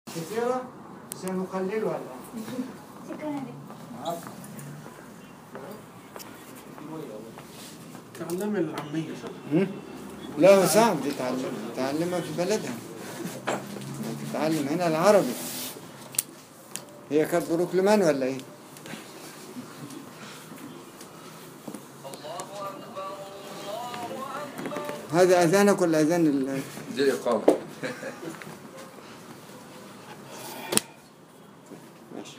كثيرة سنقللها الآن شكرا لك تعلم العامية هم؟ لا صعب تتعلم تتعلمها في بلدها تتعلم هنا العربي هي كانت بروكلمان ولا ايه؟ هذا اذانك ولا اذان ال... دي إقامة ماشي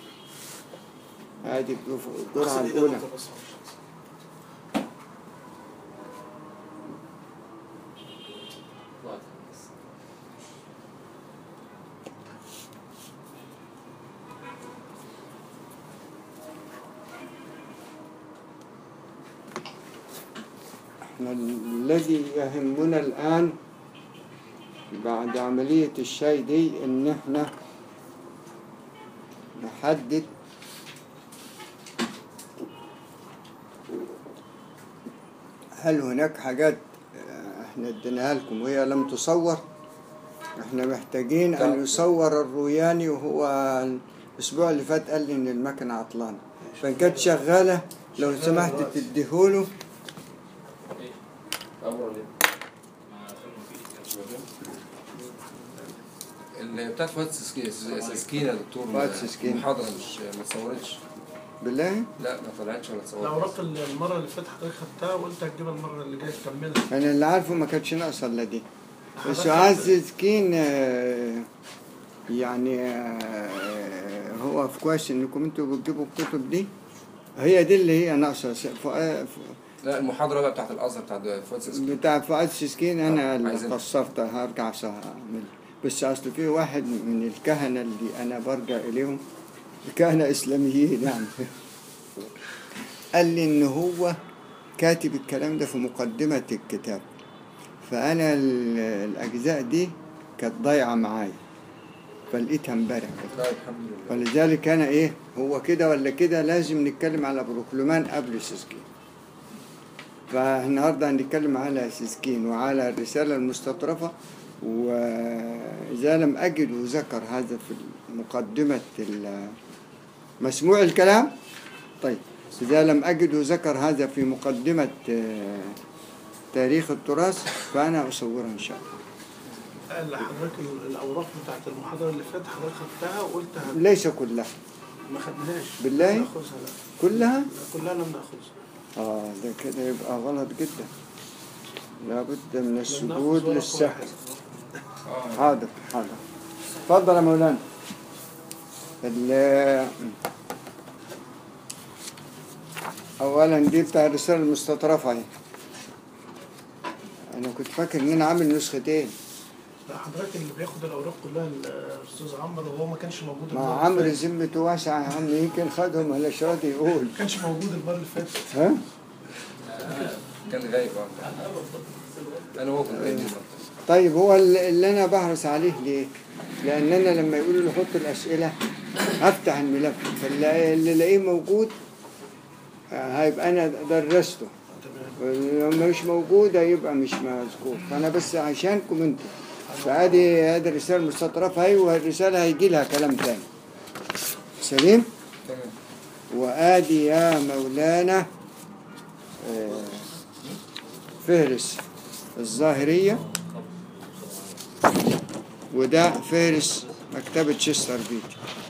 هذه الجرعة الأولى احنا الذي يهمنا الآن بعد عملية الشاي دي إن احنا نحدد هل هناك حاجات اه، احنا اديناها لكم وهي لم تصور احنا محتاجين ان يصور الروياني وهو الاسبوع اللي فات قال لي ان المكنه عطلانه فان كانت شغاله لو سمحت تديهوله اللي بتاعت فؤاد سسكين سسكين يا دكتور فؤاد سسكين. المحاضرة مش ما اتصورتش بالله لا ما طلعتش ولا اتصورتش الأوراق اللي المرة اللي فاتت حضرتك خدتها وقلت هتجيبها المرة اللي جاية تكملها انا اللي عارفه ما كانتش ناقصه الا دي بس عايز سكين اه، يعني اه، هو في كويس انكم انتوا بتجيبوا الكتب دي هي دي اللي هي ناقصه س- فؤاد- لا المحاضرة بقى بتاعت الأزهر بتاعت فؤاد سسكين بتاع فؤاد سيسكين انا آه، اللي عايزين. قصرتها هرجع أعمل بس اصل في واحد من الكهنه اللي انا برجع اليهم كهنه اسلاميين يعني قال لي ان هو كاتب الكلام ده في مقدمه الكتاب فانا ال- الاجزاء دي كانت ضايعه معايا فلقيتها امبارح لا الحمد لله فلذلك انا ايه هو كده ولا كده لازم نتكلم على بروكلمان قبل سيسكين فالنهارده هنتكلم على سيسكين وعلى الرساله المستطرفه واذا لم اجد ذكر هذا في مقدمه ال- مسموع الكلام طيب اذا لم اجد ذكر هذا في مقدمه آه، تاريخ التراث فانا اصورها ان شاء الله اللي حضرتك ال- الأوراق بتاعت المحاضرة اللي فاتت حضرتك خدتها وقلت هت- ليس كلها ما خدناهاش بالله؟ ناخذها لا كلها لا، كلها لم ناخذها اه ده كده يبقى غلط جدا لابد من لم السجود ناخذ ورقة للسحر واحدة. حاضر حاضر اتفضل يا مولانا ال- اولا دي بتاع الرساله المستطرفه اهي انا كنت فاكر ان انا عامل نسختين لا حضرتك اللي بياخد الأوراق كلها الأستاذ عمرو وهو ما كانش موجود مع المرة اللي عمرو فاتت. ذمته واسعه يا عم يمكن خدهم ولا راضي يقول ما كانش موجود المرة اللي فاتت ها كان غايب اه انا هو كنت غايب المرة. طيب هو اللي اللي انا بحرص عليه ليه؟ لان انا لما يقولوا لي حط الاسئله افتح الملف فاللي اللي الاقيه موجود آه، هيبقى انا درسته تمام لما مش موجود هيبقى مش مذكور فانا بس عشانكم انتوا فادي هذه الرساله المستطرفه اهي والرساله هيجي لها كلام تاني سليم تمام وادي يا مولانا آه، فهرس الظاهرية وده فهرس مكتبة شستر بيت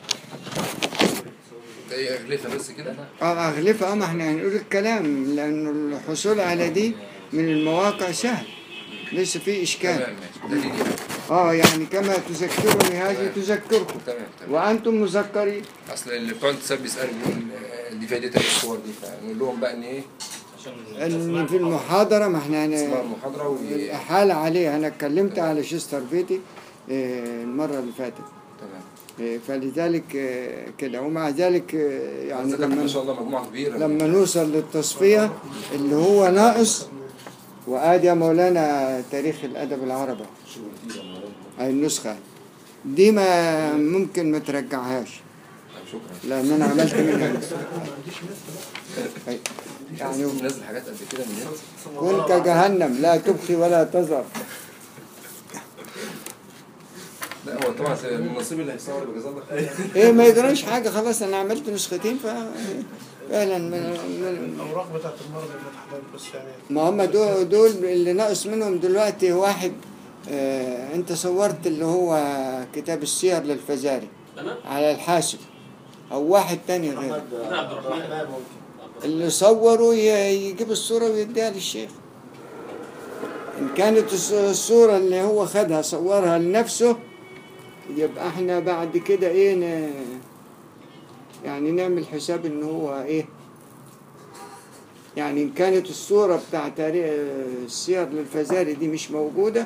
ده ايه اغلفها بس كده اه اغلفها اه ما احنا هنقول الكلام لانه الحصول على دي من المواقع سهل ليس في اشكال تمام ماشي ده دي اه يعني كما تذكرني هذه تذكركم تمام تمام وانتم مذكرين اصل اللي بتوع الانتساب بيسالوا بيقولوا إن دي فايدتها إيه الصور دي فنقول لهم بقى ان ايه ان في المحاضرة ما احنا هن- اسمها المحاضره و الإحالة عليه أنا اتكلمت على شستر بيتي آه، المرة اللي فاتت تمام آه، فلذلك آه، كده ومع ذلك آه، يعني ذكرت ما لما شاء الله مجموعه كبيره لما نوصل للتصفية اللي هو ناقص وآدي يا مولانا تاريخ الأدب العربي هاي النسخة دي ما ممكن ما ترجعهاش طيب شكرا لأن أنا عملت منها نسخة. هاي. يعني نزل حاجات قد كده من النت كن كجهنم لا تبقي ولا تذر لا هو طبعا من نصيب اللي هيصور بجزاه الله خير ايه ما يجراش حاجه خلاص انا عملت نسختين ف فعلا من من الاوراق بتاعت المرض اللي حضرتك بس يعني ما هم دول, دول اللي ناقص منهم دلوقتي واحد آه انت صورت اللي هو كتاب السير للفزاري انا على الحاسب او واحد تاني غير انا عبد الرحمن اللي صوروا ي- يجيب الصورة ويديها للشيخ إن كانت الص- الصورة اللي هو خدها صورها لنفسه يبقى احنا بعد كده ايه ن... يعني نعمل حساب ان هو ايه يعني إن كانت الصورة بتاع تاريخ السير للفزاري دي مش موجودة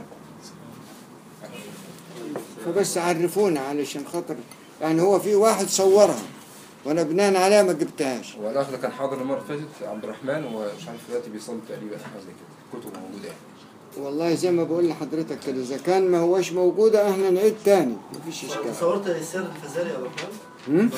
فبس عرفونا علشان خاطر يعني هو في واحد صورها وانا بناء عليها ما جبتهاش هو الاخ ده كان حاضر المره اللي فاتت عبد الرحمن ومش عارف دلوقتي بيصلي تقريبا حاجه زي كده كتب موجوده يعني والله زي ما بقول لحضرتك كده اذا كان ما هوش موجودة احنا نعيد تاني مفيش اشكال صورت السر الفزاري يا ابو رحمن هم؟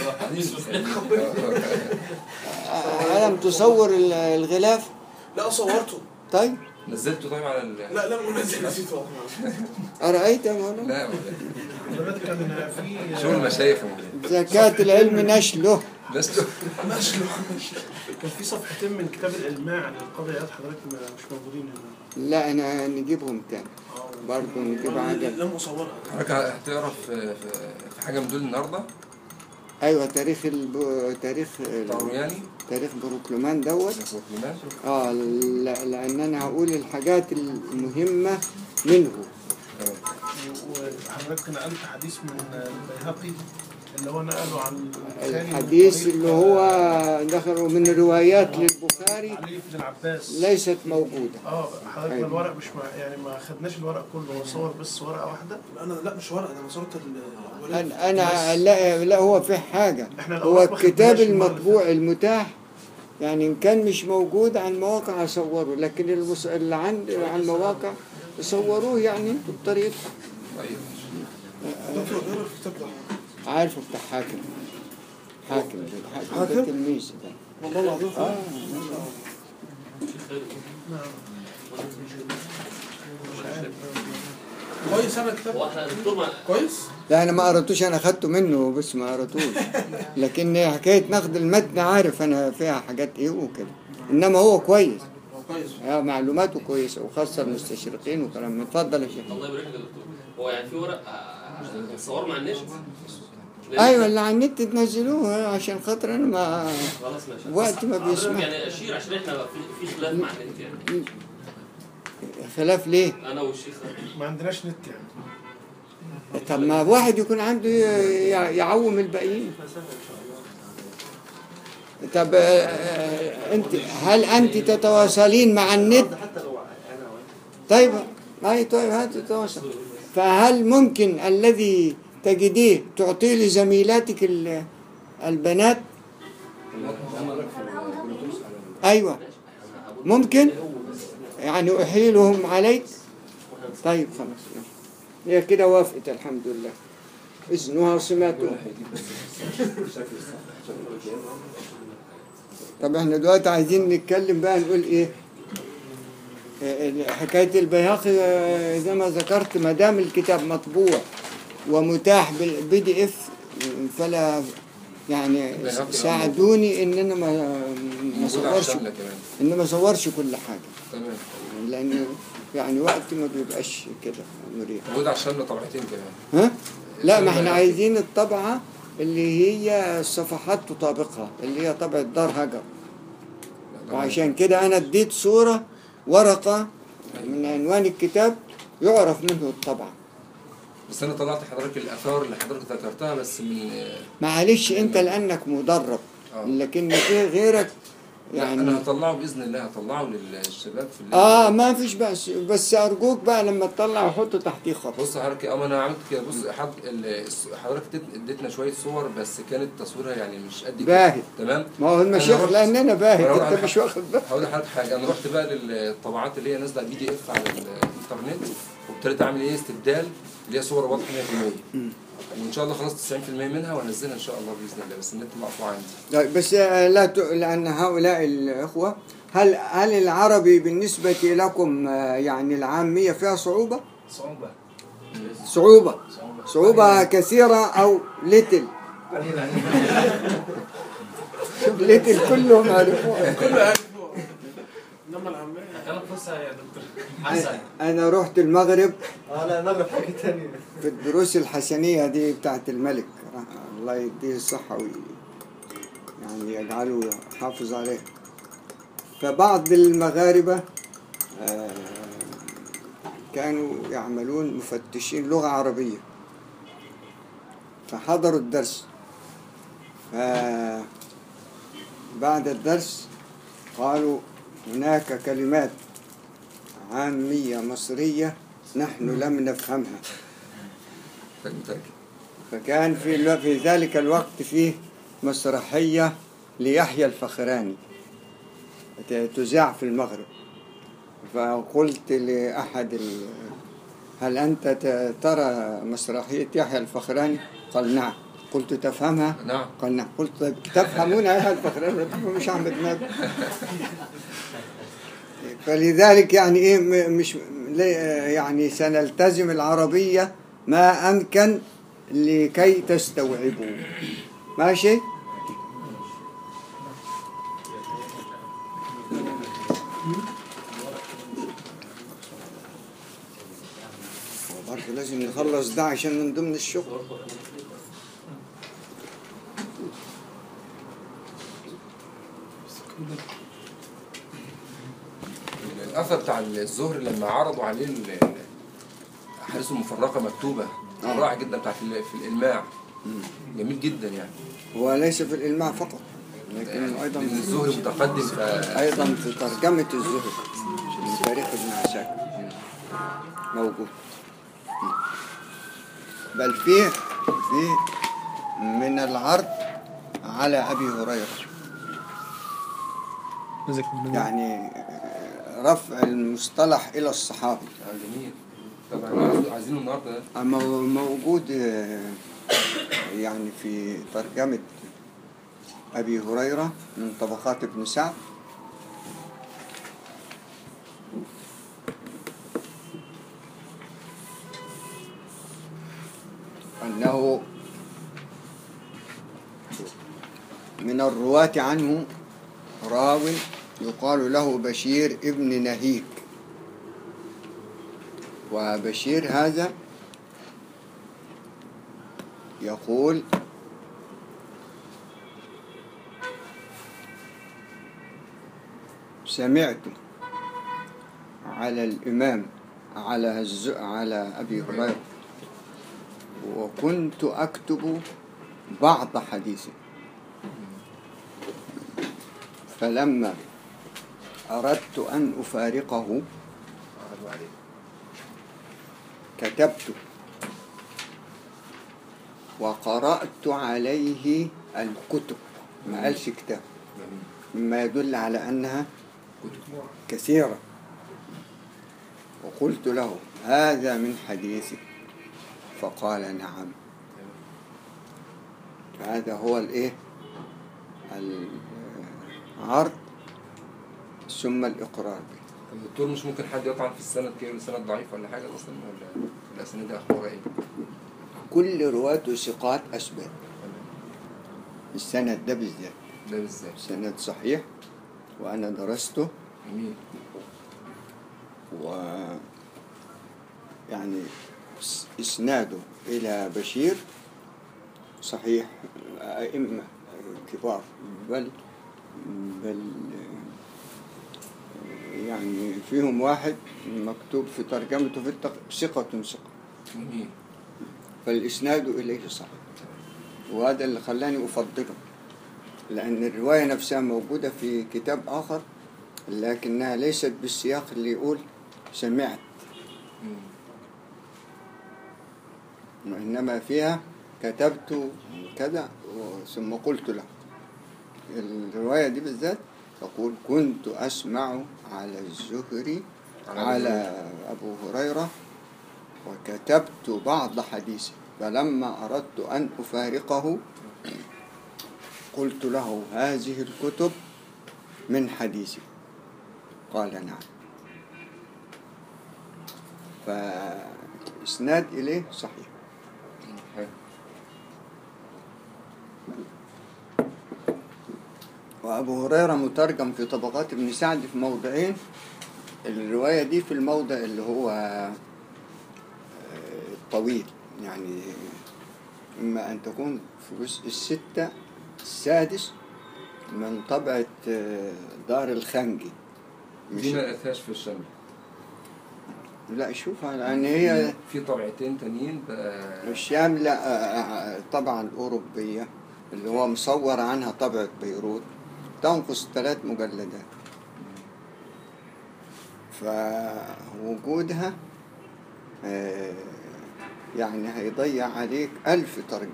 ألم تصور ال- الغلاف لا صورته طيب نزلته طيب على ال لا لا منزل نسيته أرأيت يا مولانا لا دلوقتي كان في شغل المشايخ يا مولانا. زكاة العلم نشله لست نشر كان في صفحتين من كتاب الإلماع للقاضي اياد حضرتك ما- مش موجودين هنا لا أنا نجيبهم تاني برضه نجيب عجل لم أصورها حضرتك هتقرا في في- في حاجه من دول النهارده أيوة تاريخ الب... تاريخ ال- طاروياني تاريخ بروكلمان دوت سليمان اه لا- لأن أنا هقول الحاجات المهمة منه تمام وحضرتك نقلت حديث من البيهقي اللي هو نقله عن البخاري من الحديث طريق اللي هو دخلوا من روايات للبخاري علي بن العباس ليست موجودة اه حضرتك أيوة. الورق مش مع يعني ما خدناش الورق كله هو صور بس ورقه واحده انا لا مش ورق انا صورت ال- أنا, أنا لا, لا هو في حاجة إحنا هو الأوراق ما الكتاب خدناش المرة المطبوع المتاح يعني إن كان مش موجود على المواقع أصوره لكن المس- اللي عند على المواقع صوروه يعني بطريقتهم طيب دكتور اقرا الكتاب ده عارفه بتاع حاكم حاكم ده حاكم ده حاكم؟ تلميذ ده والله العظيم اه كويس انا الكتاب هو احنا دكتور ما كويس لا انا ما قرأتوش انا خدته منه بس ما قرأتوش لكن حكاية نقد المتن عارف انا فيها حاجات ايه وكده انما هو كويس هو كويس آه، معلوماته كويسة وخاصة المستشرقين وكلام من اتفضل يا شيخ الله يبارك لك يا دكتور هو يعني في ورق آه، صور مع النت ايوه اللي على النت تنزلوه عشان خاطر انا ما خلاص ماشي وقت ما حضرتك بيسمع. يعني اشير عشان احنا في في خلاف مع النت يعني خلاف ليه انا والشيخ ما عندناش نت يعني طب ما واحد يكون عنده ي- يعوم الباقيين طب آه، آه، انت هل انت تتواصلين مع النت حتى لو انا وانت طيب اي طيب هات تتواصل فهل ممكن الذي تجديه تعطيه لزميلاتك ال- البنات ايوه ممكن يعني احيلهم عليك طيب خلاص ماشي. هي كده وافقت الحمد لله اذنها سمعته طب احنا دلوقتي عايزين نتكلم بقى نقول ايه آه، حكاية البيهقي آه، زي ما ذكرت ما دام الكتاب مطبوع ومتاح بالبي دي اف فلا يعني البيهقي ساعدوني ان انا ما ما موجود على صورش الشاملة كمان ان ما صورش كل حاجة تمام لان يعني وقت ما بيبقاش كده مريح موجود على الشاملة طبعتين كمان ها لا ما احنا عايزين الطبعة اللي هي الصفحات تطابقها اللي هي طبعة دار هجر وعشان كده انا اديت صورة ورقة من عنوان الكتاب يعرف منه الطبعة بس انا طلعت حضرتك الاثار اللي حضرتك ذكرتها بس من معلش انت لانك مدرب آه. لكن في غيرك يعني يعني انا هطلعه باذن الله هطلعه للشباب في ال- اه ما فيش بأس بس ارجوك بقى لما تطلع وحط تحتيه خط بص حضرتك اه ما انا عملت كده بص حض... ال- الص- حضرتك اديت- اديتنا شويه صور بس كانت تصويرها يعني مش قد كده باهت تمام ما هو المشايخ رحت- لاننا أنا باهت رحت- انت مش واخد بالك هقول لحضرتك حاجه انا رحت بقى للطبعات اللي هي نازله بي دي اف على الانترنت وابتديت اعمل ايه استبدال اللي هي صور واضحه 100% وان شاء الله خلاص 90% منها وانزلها ان شاء الله باذن الله بس النت مقطوع عندي طيب بس آه، لا ت... لأن هؤلاء الإخوة هل هل العربي بالنسبة لكم آه، يعني العامية فيها صعوبة؟ صعوبة صعوبة صعوبة كثيرة أو ليتل شوف ليتل كلهم عرفوها كله عارفه انما العاميه كلام فصحى يا دكتور حسن أنا رحت المغرب اه لا المغرب حاجه ثانيه في الدروس الحسنية دي بتاعت الملك الله يديه الصحة وي يعني يجعله حافظ عليه فبعض المغاربة آه، كانوا يعملون مفتشين لغة عربية فحضروا الدرس فبعد الدرس قالوا هناك كلمات عامية مصرية نحن لم نفهمها متأكد فكان في الو- في ذلك الوقت فيه مسرحية ليحيى الفخراني ت- تذاع في المغرب فقلت لأحد ال... هل أنت ت- ترى مسرحية يحيى الفخراني؟ قال نعم قلت تفهمها؟ نعم قال نعم قلت طيب تفهمون يحيى الفخراني مش أحمد مات فلذلك يعني ايه م- مش ليه- يعني سنلتزم العربية ما أمكن لكي تستوعبوا ماشي برضه لازم نخلص ده عشان من ضمن الشغل الاثر بتاع الزهر لما عرضوا عليه ال- ال- الاحاديث المفرقه مكتوبه آه. رائع جدا بتاعت ال- في الالماع جميل جدا يعني هو ليس في الإلماع فقط لكن أيضا لان الزهري متقدم ف أيضا في ترجمة الزهد من تاريخ ابن عساكر موجود بل فيه فيه من العرض على أبي هريرة يعني رفع المصطلح إلى الصحابي آه، جميل طبعا عايز- عايزينه النهارده ده. أما هو موجود آه، يعني في ترجمة أبي هريرة من طبقات ابن سعد أنه من الرواة عنه راو يقال له بشير ابن نهيك وبشير هذا يقول سمعت على الإمام على الز... على أبي هريرة وكنت أكتب بعض حديثه فلما أردت أن أفارقه عرضوا عليه. كتبت وقرأت عليه الكتب ما قالش كتاب جميل. مما يدل على أنها كتب كثيرة وقلت له هذا من حديثي فقال نعم فهذا هو الايه العرض ثم الإقرار به طب الدكتور مش ممكن حد يطعن في السند كده السند ضعيف ولا حاجه اصلا ولا الاسانيد دي اخبارها ايه؟ كل رواة ثقات أسباب السند ده بالذات ده بالذات سند صحيح وأنا درسته جميل و يعني اس- إسناده إلى بشير صحيح أئمة كبار بل بل يعني فيهم واحد مكتوب في ترجمته في التق... ثقة ثقة جميل فالإسناد إليه صحيح وهذا اللي خلاني أفضله لأن الرواية نفسها موجودة في كتاب آخر لكنها ليست بالسياق اللي يقول سمعت مم. وإنما فيها كتبت كذا ثم قلت له الرواية دي بالذات تقول كنت أسمع على الزهري على على أبو هريرة وكتبت بعض حديثه فلما أردت أن أفارقه قلت له هذه الكتب من حديثي قال نعم فإسناد إليه صحيح وأبو هريرة مترجم في طبقات ابن سعد في موضعين الرواية دي في الموضع اللي هو آه، طويل يعني إما أن تكون في جزء الستة السادس من طبعة آه، دار الخنجي مش دي ما لقيتهاش في الشمل لا شوفها لأن هي في طبعتين تانيين بقى الشاملة آه، آه، طبعا الأوروبية اللي هو مصور عنها طبعة بيروت تنقص ثلاث مجلدات فوجودها آه، يعني هيضيع عليك ألف ترجمة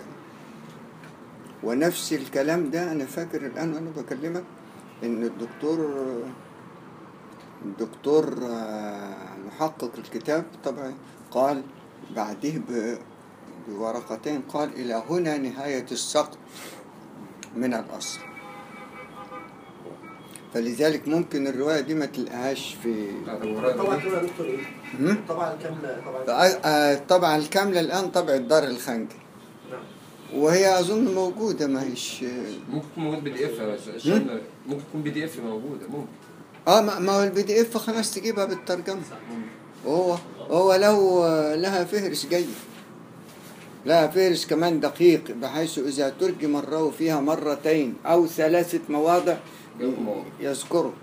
ونفس الكلام ده أنا فاكر الآن وأنا بكلمك إن الدكتور الدكتور آه، محقق الكتاب طبعا قال بعده ب- بورقتين قال إلى هنا نهاية السقط من الأصل فلذلك ممكن الرواية دي ما تلقاهاش في بتاعت ابو هريره طبعا دي. كده يا دكتور ايه؟ هم؟ طبعا كامله طبعا آه، الطبعة الكاملة الآن طبعة دار الخنجي نعم وهي أظن موجودة ما هيش ممكن تكون موجود بي دي اف الشمل ممكن تكون بي دي اف موجوده ممكن اه ما ما هو البي دي اف خلاص تجيبها بالترجمة هو هو لو لها فهرس جيد لها فهرس كمان دقيق بحيث إذا ترجم الراوي فيها مرتين أو ثلاثة مواضع جاوب مواضع. يذكره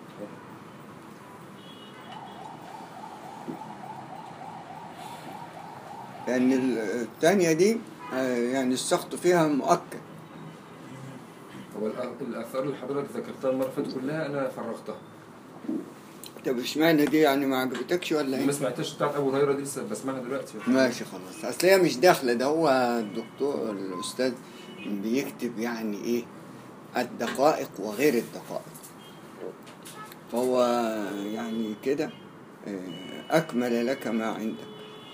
لأن الثانية دي آه، يعني السخط فيها مؤكد هو الأ- الاثار اللي حضرتك ذكرتها المره اللي فاتت كلها انا فرغتها طب اشمعنى دي يعني ما عجبتكش ولا ما ايه؟ سمعتهاش بتاعت ابو هريره دي لسه بسمعها دلوقتي ماشي خلاص اصل هي مش داخله ده هو الدكتور الاستاذ بيكتب يعني ايه الدقائق وغير الدقائق فهو يعني كده آه، اكمل لك ما عندك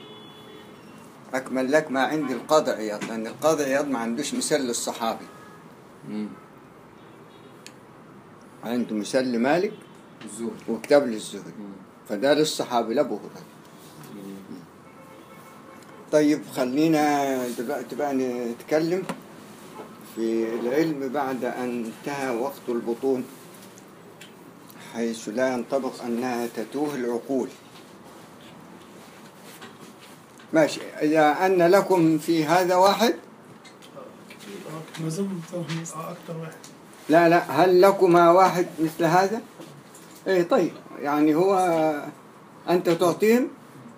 اكمل لك ما عند القاضي عياض لان القاضي عياض ما عندوش مثال للصحابي مم. عنده مثال لمالك الزهد وكتاب للزهد مم. فده للصحابي لابو هريره طيب خلينا دلوقتي بقى نتكلم في العلم بعد أن انتهى وقت البطون حيث لا ينطبق أنها تتوه العقول ماشي إذا أن لكم في هذا واحد ما زلت اه اكتر واحد لا لا هل لكما واحد مثل هذا ايه طيب يعني هو أنت تعطيهم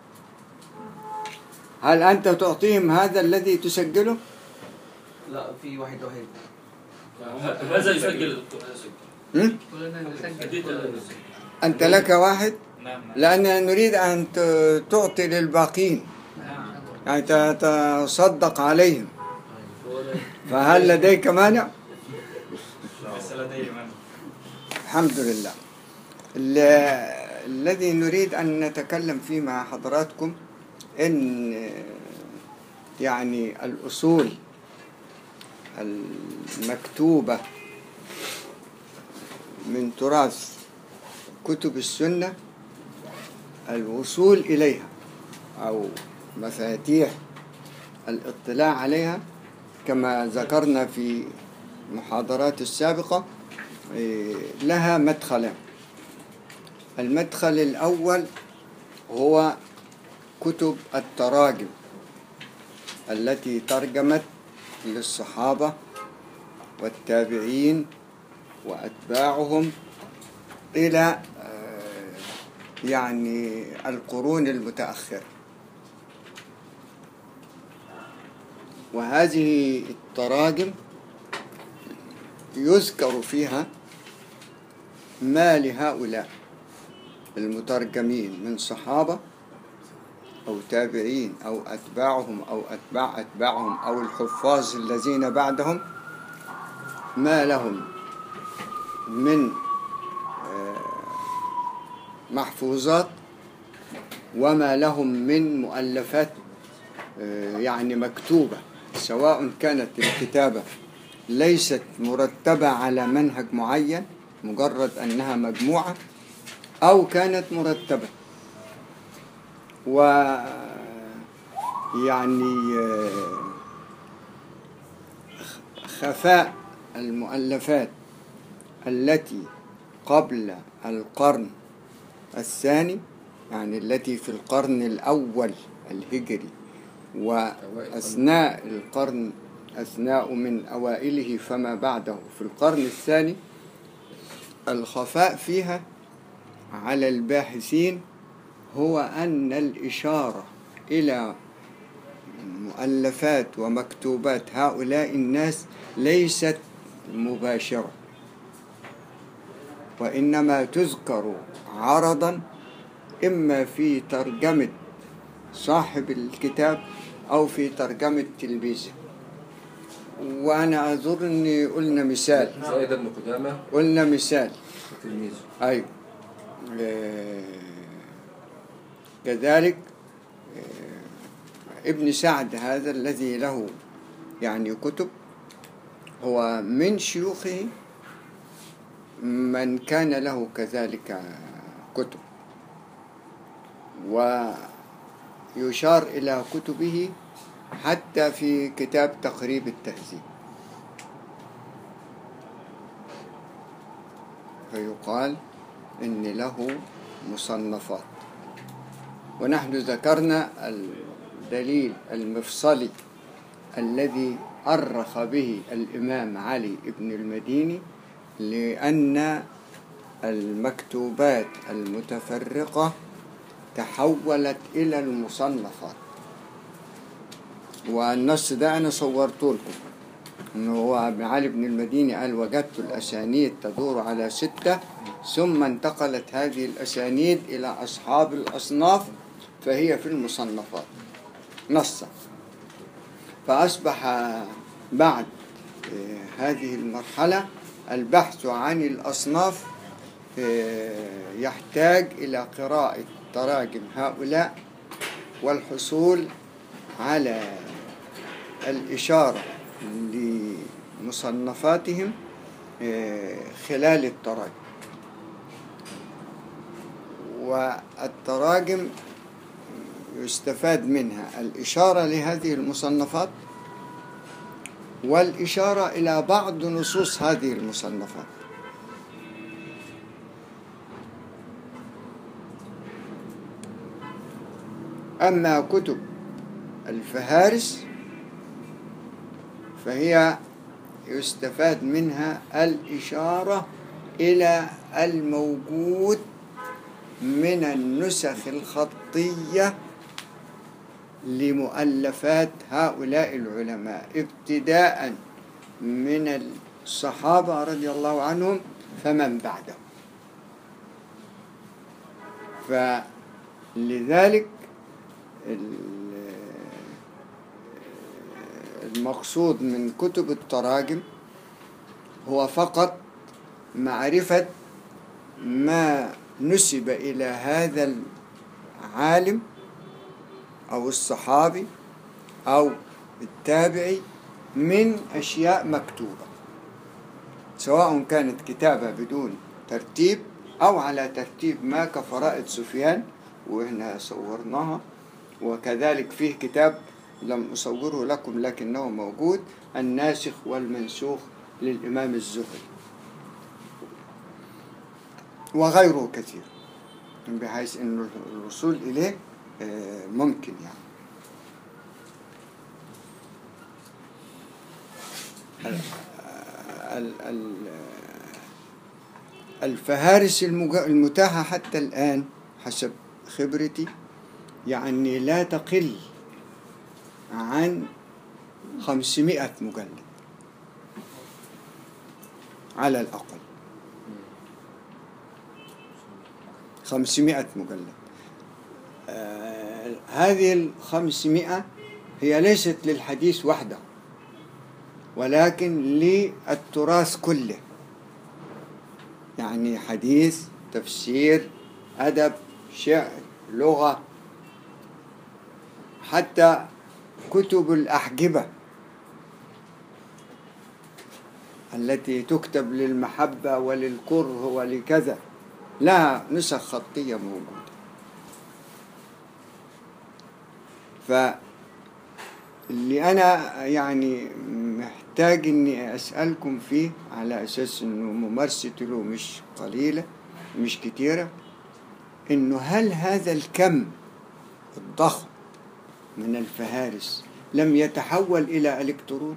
هل أنت تعطيهم هذا الذي تسجله لا في واحد وحيد هذا يسجل هم؟ اديت أنت لك واحد نعم لأننا نريد أن ت- تعطي للباقين يعني ت- تصدق عليهم فهل لديك مانع؟ بس لدي من الحمد لله ال- الذي نريد أن نتكلم فيه مع حضراتكم إن يعني الأصول المكتوبة من تراث كتب السنة الوصول إليها أو مفاتيح الاطلاع عليها كما ذكرنا في المحاضرات السابقة إيه، لها مدخلان المدخل الأول هو كتب التراجم التي ترجمت للصحابة والتابعين وأتباعهم إلى آه، يعني القرون المتأخرة وهذه التراجم يذكر فيها ما لهؤلاء المترجمين من صحابة أو تابعين أو أتباعهم أو أتباع أتباعهم أو الحفاظ الذين بعدهم ما لهم من آه، محفوظات وما لهم من مؤلفات آه، يعني مكتوبة سواء كانت الكتابة ليست مرتبة على منهج معين مجرد أنها مجموعة أو كانت مرتبة و يعني آه، خفاء المؤلفات التي قبل القرن الثاني يعني التي في القرن الأول الهجري وأثناء القرن أثناء من أوائله فما بعده في القرن الثاني الخفاء فيها على الباحثين هو أن الإشارة إلى مؤلفات ومكتوبات هؤلاء الناس ليست مباشرة وإنما تذكر عرضا إما في ترجمة صاحب الكتاب أو في ترجمة تلميذه وأنا أظن قلنا مثال زائد ابن قدامة قلنا مثال وتلميذه أيوة آه، كذلك آه، ابن سعد هذا الذي له يعني كتب هو من شيوخه من كان له كذلك كتب ويشار إلى كتبه حتى في كتاب تقريب التهذيب فيقال إن له مصنفات ونحن ذكرنا الدليل المفصلي الذي أرخ به الإمام علي بن المديني لأن المكتوبات المتفرقة تحولت إلى المصنفات والنص ده أنا صورته لكم إنه هو علي بن المديني قال وجدت الأسانيد تدور على ستة ثم انتقلت هذه الأسانيد إلى أصحاب الأصناف فهي في المصنفات نصا فأصبح بعد آه، هذه المرحلة البحث عن الأصناف آه، يحتاج إلى قراءة تراجم هؤلاء والحصول على الإشارة لمصنفاتهم آه، خلال التراجم والتراجم يستفاد منها الإشارة لهذه المصنفات والإشارة إلى بعض نصوص هذه المصنفات أما كتب الفهارس فهي يستفاد منها الإشارة إلى الموجود من النسخ الخطية لمؤلفات هؤلاء العلماء ابتداء من الصحابة رضي الله عنهم فمن بعدهم فلذلك ال- المقصود من كتب التراجم هو فقط معرفة ما نسب إلى هذا العالم أو الصحابي أو التابعي من أشياء مكتوبة سواء كانت كتابة بدون ترتيب أو على ترتيب ما كفرائد سفيان وإحنا صورناها وكذلك فيه كتاب لم أصوره لكم لكنه موجود الناسخ والمنسوخ للإمام الزهري وغيره كثير بحيث أن الوصول إليه آه، ممكن يعني ال- ال- ال- الفهارس المج- المتاحة حتى الآن حسب خبرتي يعني لا تقل عن خمسمائة مجلد على الأقل خمسمائة مجلد آه هذه الخمسمائة هي ليست للحديث وحده ولكن للتراث كله يعني حديث تفسير أدب شعر لغة حتى كتب الأحجبة التي تكتب للمحبة وللكره ولكذا لها نسخ خطية موجودة فاللي أنا يعني محتاج محتاج اني اسالكم فيه على اساس انه ممارسته له مش قليله مش كتيره انه هل هذا الكم الضخم من الفهارس لم يتحول الى الكترون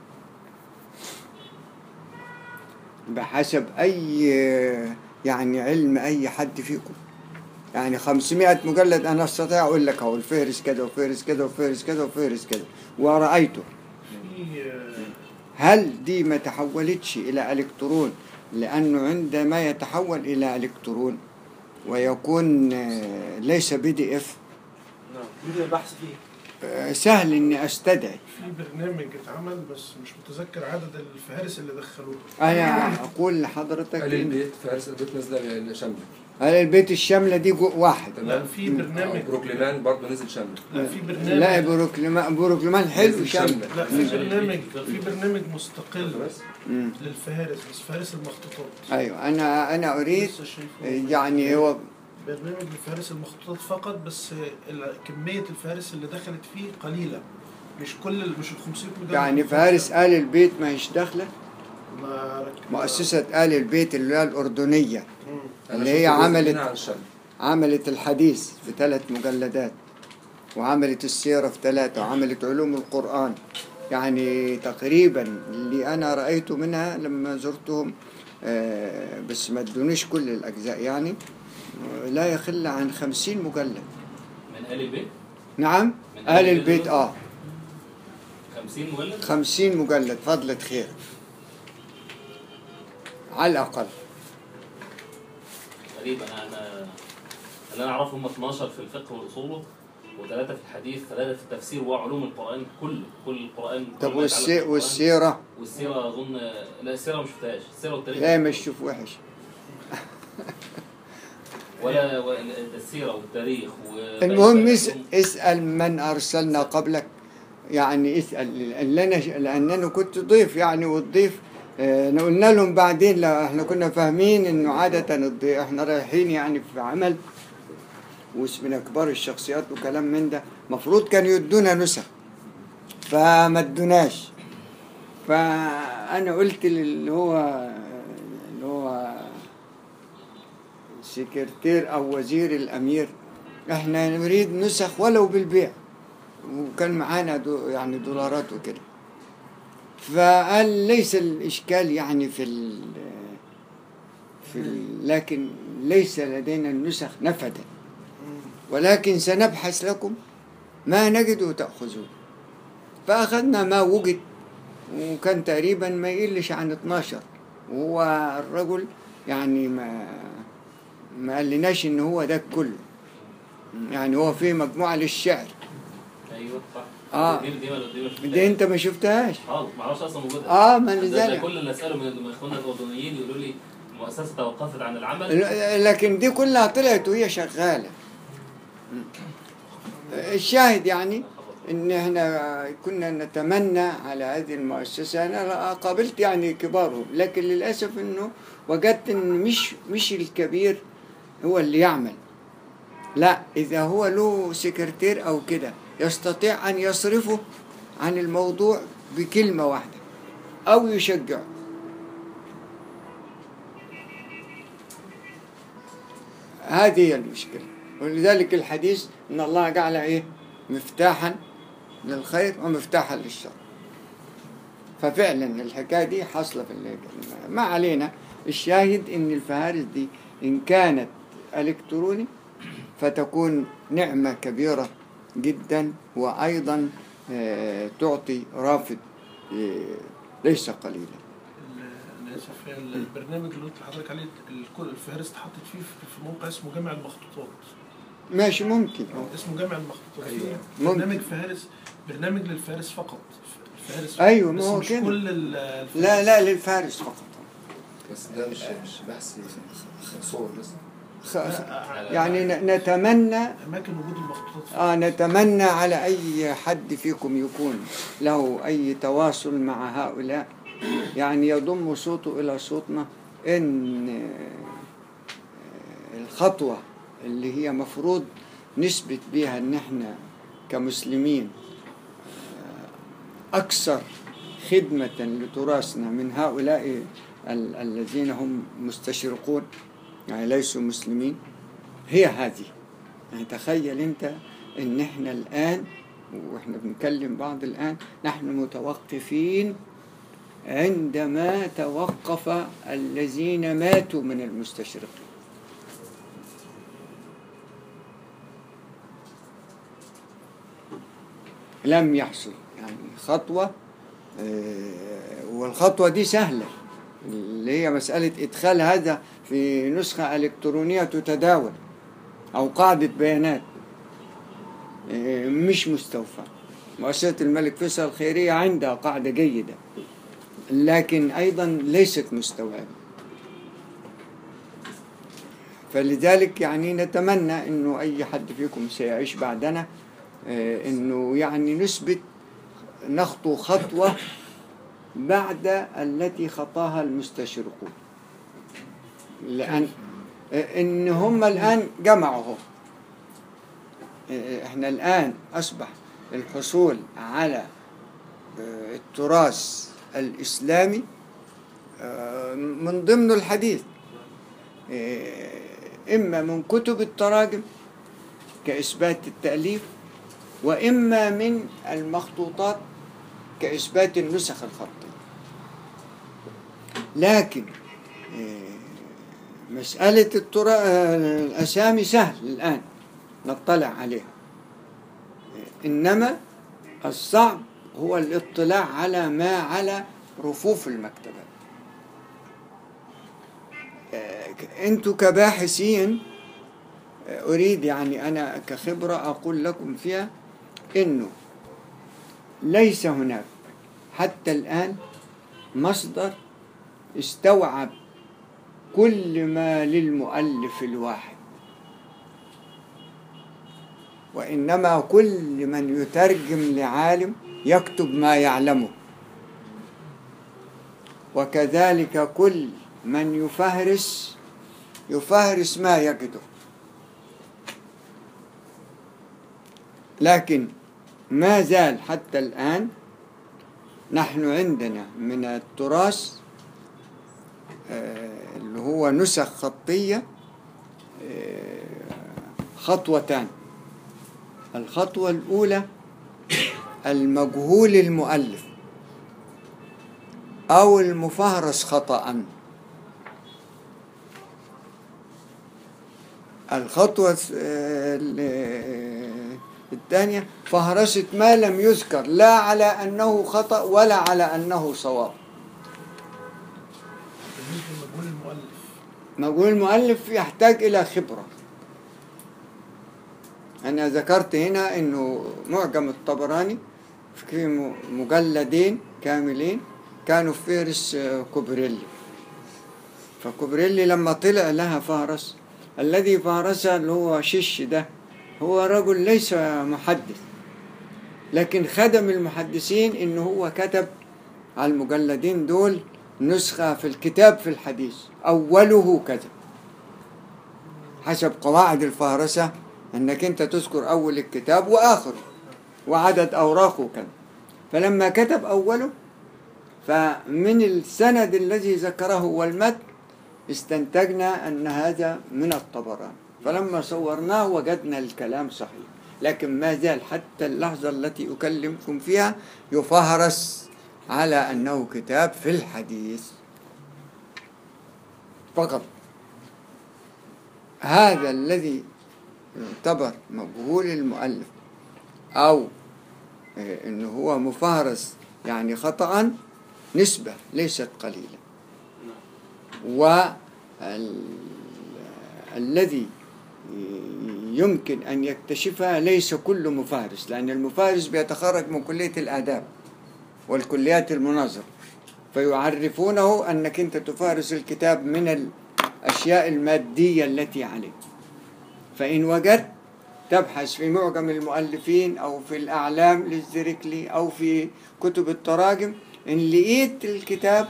بحسب اي يعني علم اي حد فيكم يعني 500 مجلد انا استطيع اقول لك اهو الفهرس كذا وفهرس كذا وفهرس كذا وفهرس كذا ورايته في آه، هل دي ما تحولتش إلى إلكترون لأنه عندما يتحول إلى إلكترون ويكون آه، ليس بي دي اف نعم يوجد البحث فيه آه، سهل إني أستدعي في برنامج اتعمل بس مش متذكر عدد الفهارس اللي دخلوه أنا أقول لحضرتك قال إن- البيت فارس البيت نازله شامله هل البيت الشاملة دي جو- واحد لا تمام في برنامج بروكليمان برضه نزل شامله لا في لا برنامج بروكلمان بروكلمان حلو نزل شاملة لا في برنامج في برنامج مستقل بس مم. للفهارس بس فهارس المخطوطات أيوة أنا أنا أريد لسه شايفه. يعني هو برنامج لفهارس المخطوطات فقط بس ال- كمية الفهارس اللي دخلت فيه قليلة مش كل ال- مش ال 500 مجلد يعني فارس آل البيت ما هيش داخلة ما رك- مؤسسة آل البيت اللي هي الأردنية مم. أنا اللي شفت هي جزء عملت- منها عن الشامله عملت الحديث في ثلاث مجلدات وعملت السيرة في ثلاثة وعملت علوم القرآن يعني تقريبا اللي أنا رأيته منها لما زرتهم آه، بس ما ادونيش كل الأجزاء يعني آه، لا يخل عن خمسين مجلد من آل البيت نعم من آل البيت آه 50 مولد خمسين مجلد فضلة خير على الأقل غريب انا انا اللي انا اعرفه هم 12 في الفقه واصوله وثلاثه في الحديث ثلاثه في التفسير وعلوم القران كله كل القران كل طب ما يتعلق والسي بالقرآن. والسيرة والسيره اظن لا السيره ما شفتهاش السيره والتاريخ لا مش شوف وحش ولا ولا السيره والتاريخ و المهم اس- اسأل من أرسلنا قبلك يعني اسأل اللي أنا لأن أنا كنت ضيف يعني والضيف آه، أنا قلنا لهم بعدين لا احنا كنا فاهمين انه عادة الضيف احنا رايحين يعني في عمل واسمنا كبار الشخصيات وكلام من ده المفروض كانوا يدونا نسخ فما ادوناش فأنا قلت اللي هو اللي هو سكرتير أو وزير الأمير احنا نريد نسخ ولو بالبيع وكان معانا دو يعني دولارات وكده فقال ليس الإشكال يعني في ال في ال لكن ليس لدينا النسخ نفدا ولكن سنبحث لكم ما نجد تأخذون فأخذنا ما وجد وكان تقريبا ما يقلش عن 12 وهو الرجل يعني ما ما قالناش ان هو ده كله يعني هو في مجموعة للشعر ايوه صح آه. دي دي ما دي ما شفتهاش. دي انت ما شفتهاش خالص ما اعرفش اصلا موجوده اه ما ده- ده لذلك كل اللي اساله من من اخواننا الاردنيين يقولوا لي المؤسسه توقفت عن العمل ل- لكن دي كلها طلعت وهي شغالة الشاهد يعني ان احنا كنا نتمنى على هذه المؤسسة انا قابلت يعني كبارهم لكن للاسف انه وجدت ان مش مش الكبير هو اللي يعمل لا اذا هو له سكرتير او كده يستطيع ان يصرفه عن الموضوع بكلمة واحدة او يشجعه هذه هي المشكلة ولذلك الحديث ان الله جعل ايه مفتاحا للخير ومفتاحا للشر ففعلا الحكايه دي حاصله في ال- ما علينا الشاهد ان الفهارس دي ان كانت الكتروني فتكون نعمه كبيره جدا وايضا آه، تعطي رافد آه، ليس قليلا ال- انا اسف البرنامج اللي قلت لحضرتك عليه الكل الفهرس اتحطت فيه في- في موقع اسمه جامع المخطوطات ماشي ممكن اسمه جامع المخطوطات أيوة. فيه ممكن. برنامج فهرس برنامج للفهرس فقط الفهرس أيوة، ما بس هو مش كده. كل ال- الفهرس. لا لا للفارس فقط بس ده مش مش بحث صور بس خ- خ- يعني ن- نتمنى اماكن وجود المخطوطات فيه. آه نتمنى على أي حد فيكم يكون له أي تواصل مع هؤلاء يعني يضم صوته إلى صوتنا إن آه، الخطوة اللي هي مفروض نثبت بها إن إحنا كمسلمين آه، أكثر خدمة لتراثنا من هؤلاء ال- الذين هم مستشرقون يعني ليسوا مسلمين هي هذه يعني تخيل انت ان احنا الان واحنا بنكلم بعض الان نحن متوقفين عندما توقف الذين ماتوا من المستشرقين لم يحصل يعني خطوة آه، والخطوة دي سهلة اللي هي مسألة إدخال هذا في نسخة إلكترونية تتداول أو قاعدة بيانات آه، مش مستوفى مؤسسة الملك فيصل الخيرية عندها قاعدة جيدة لكن أيضا ليست مستوعبة فلذلك يعني نتمنى انه اي حد فيكم سيعيش بعدنا آه، انه يعني نثبت نخطو خطوه بعد التي خطاها المستشرقون لان آه، ان هم الان جمعوا هو. آه، احنا الان اصبح الحصول على آه، التراث الاسلامي آه، من ضمن الحديث آه، إما من كتب التراجم كإثبات التأليف وإما من المخطوطات كإثبات النسخ الخطية لكن آه، مسألة الترا... آه، الأسامي سهل الآن نطلع عليها آه، إنما الصعب هو الاطلاع على ما على رفوف المكتبات انتوا كباحثين اريد يعني انا كخبره اقول لكم فيها انه ليس هناك حتى الان مصدر استوعب كل ما للمؤلف الواحد وانما كل من يترجم لعالم يكتب ما يعلمه وكذلك كل من يفهرس يفهرس ما يجده لكن ما زال حتى الآن نحن عندنا من التراث آه، اللي هو نسخ خطية آه، خطوتان الخطوة الأولى المجهول المؤلف أو المفهرس خطأ الخطوة آه، ال- الثانية فهرسة ما لم يذكر لا على أنه خطأ ولا على أنه صواب بالنسبه لمجهول المؤلف مجهول المؤلف يحتاج إلى خبرة أنا ذكرت هنا أنه معجم الطبراني في م- مجلدين كاملين كانوا في فهرس آه، كوبريلي فكوبريلي لما طلع لها فهرس الذي فهرسها اللي هو شش ده هو رجل ليس محدث لكن خدم المحدثين ان هو كتب على المجلدين دول نسخة في الكتاب في الحديث أوله كذا حسب قواعد الفهرسة أنك أنت تذكر أول الكتاب وآخره وعدد أوراقه كذا فلما كتب أوله فمن السند الذي ذكره والمتن استنتجنا أن هذا من الطبراني فلما صورناه وجدنا الكلام صحيح لكن ما زال حتى اللحظة التي أكلمكم فيها يفهرس على أنه كتاب في الحديث فقط هذا الذي يعتبر مجهول المؤلف أو آه، أنه هو مفهرس يعني خطأ نسبة ليست قليلة والذي يمكن أن يكتشفها ليس كل مفهرس لأن المفهرس بيتخرج من كلية الآداب والكليات المناظرة فيعرفونه أنك أنت تفهرس الكتاب من الأشياء المادية التي عليه فإن وجدت تبحث في معجم المؤلفين أو في الأعلام للزركلي أو في كتب التراجم إن لقيت الكتاب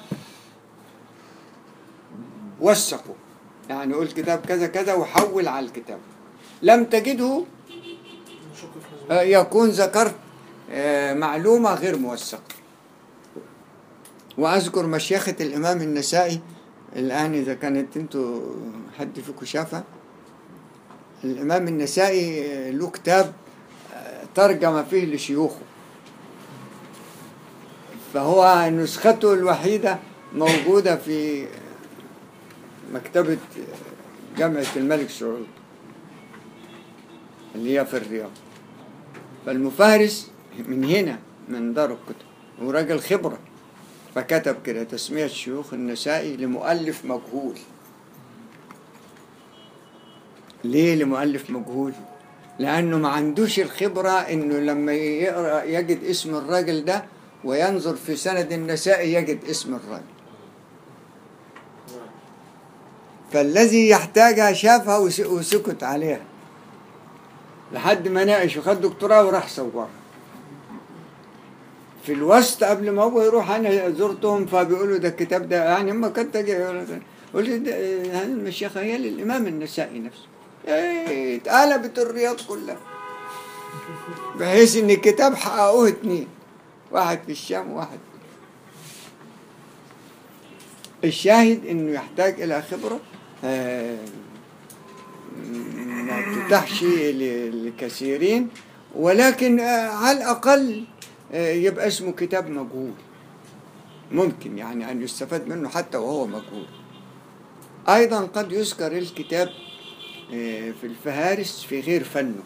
وثقه يعني قول كتاب كذا كذا وحول على الكتاب لم تجده نشك في نسبة آه، يكون ذكرت آه، معلومة غير موثقة وأذكر مشيخة الإمام النسائي الآن إذا كانت أنتوا حد فيكم شافها الإمام النسائي له كتاب آه، ترجم فيه لشيوخه فهو نسخته الوحيدة موجودة في مكتبة جامعة الملك سعود اللي هي في الرياض فالمفهرس من هنا من دار الكتب وراجل خبرة فكتب كده تسمية شيوخ النسائي لمؤلف مجهول ليه لمؤلف مجهول لأنه ما عندوش الخبرة إنه لما يقرأ يجد اسم الراجل ده وينظر في سند النسائي يجد اسم الراجل فالذي يحتاجها شافها وس- وسكت عليها لحد ما ناقش وخد دكتوراه وراح صورها في الوسط قبل ما هو يروح انا زرتهم فبيقولوا ده الكتاب ده يعني هم كنت قلت ده- هذه المشيخه هي للامام النسائي نفسه إيه، اتقلبت الرياض كلها بحيث ان الكتاب حققوه اتنين واحد في الشام وواحد الشاهد انه يحتاج الى خبره آه، ما تتاحش ل- لكثيرين ولكن آه، على الاقل آه، يبقى اسمه كتاب مجهول ممكن يعني ان يستفاد منه حتى وهو مجهول ايضا قد يذكر الكتاب آه، في الفهارس في غير فنه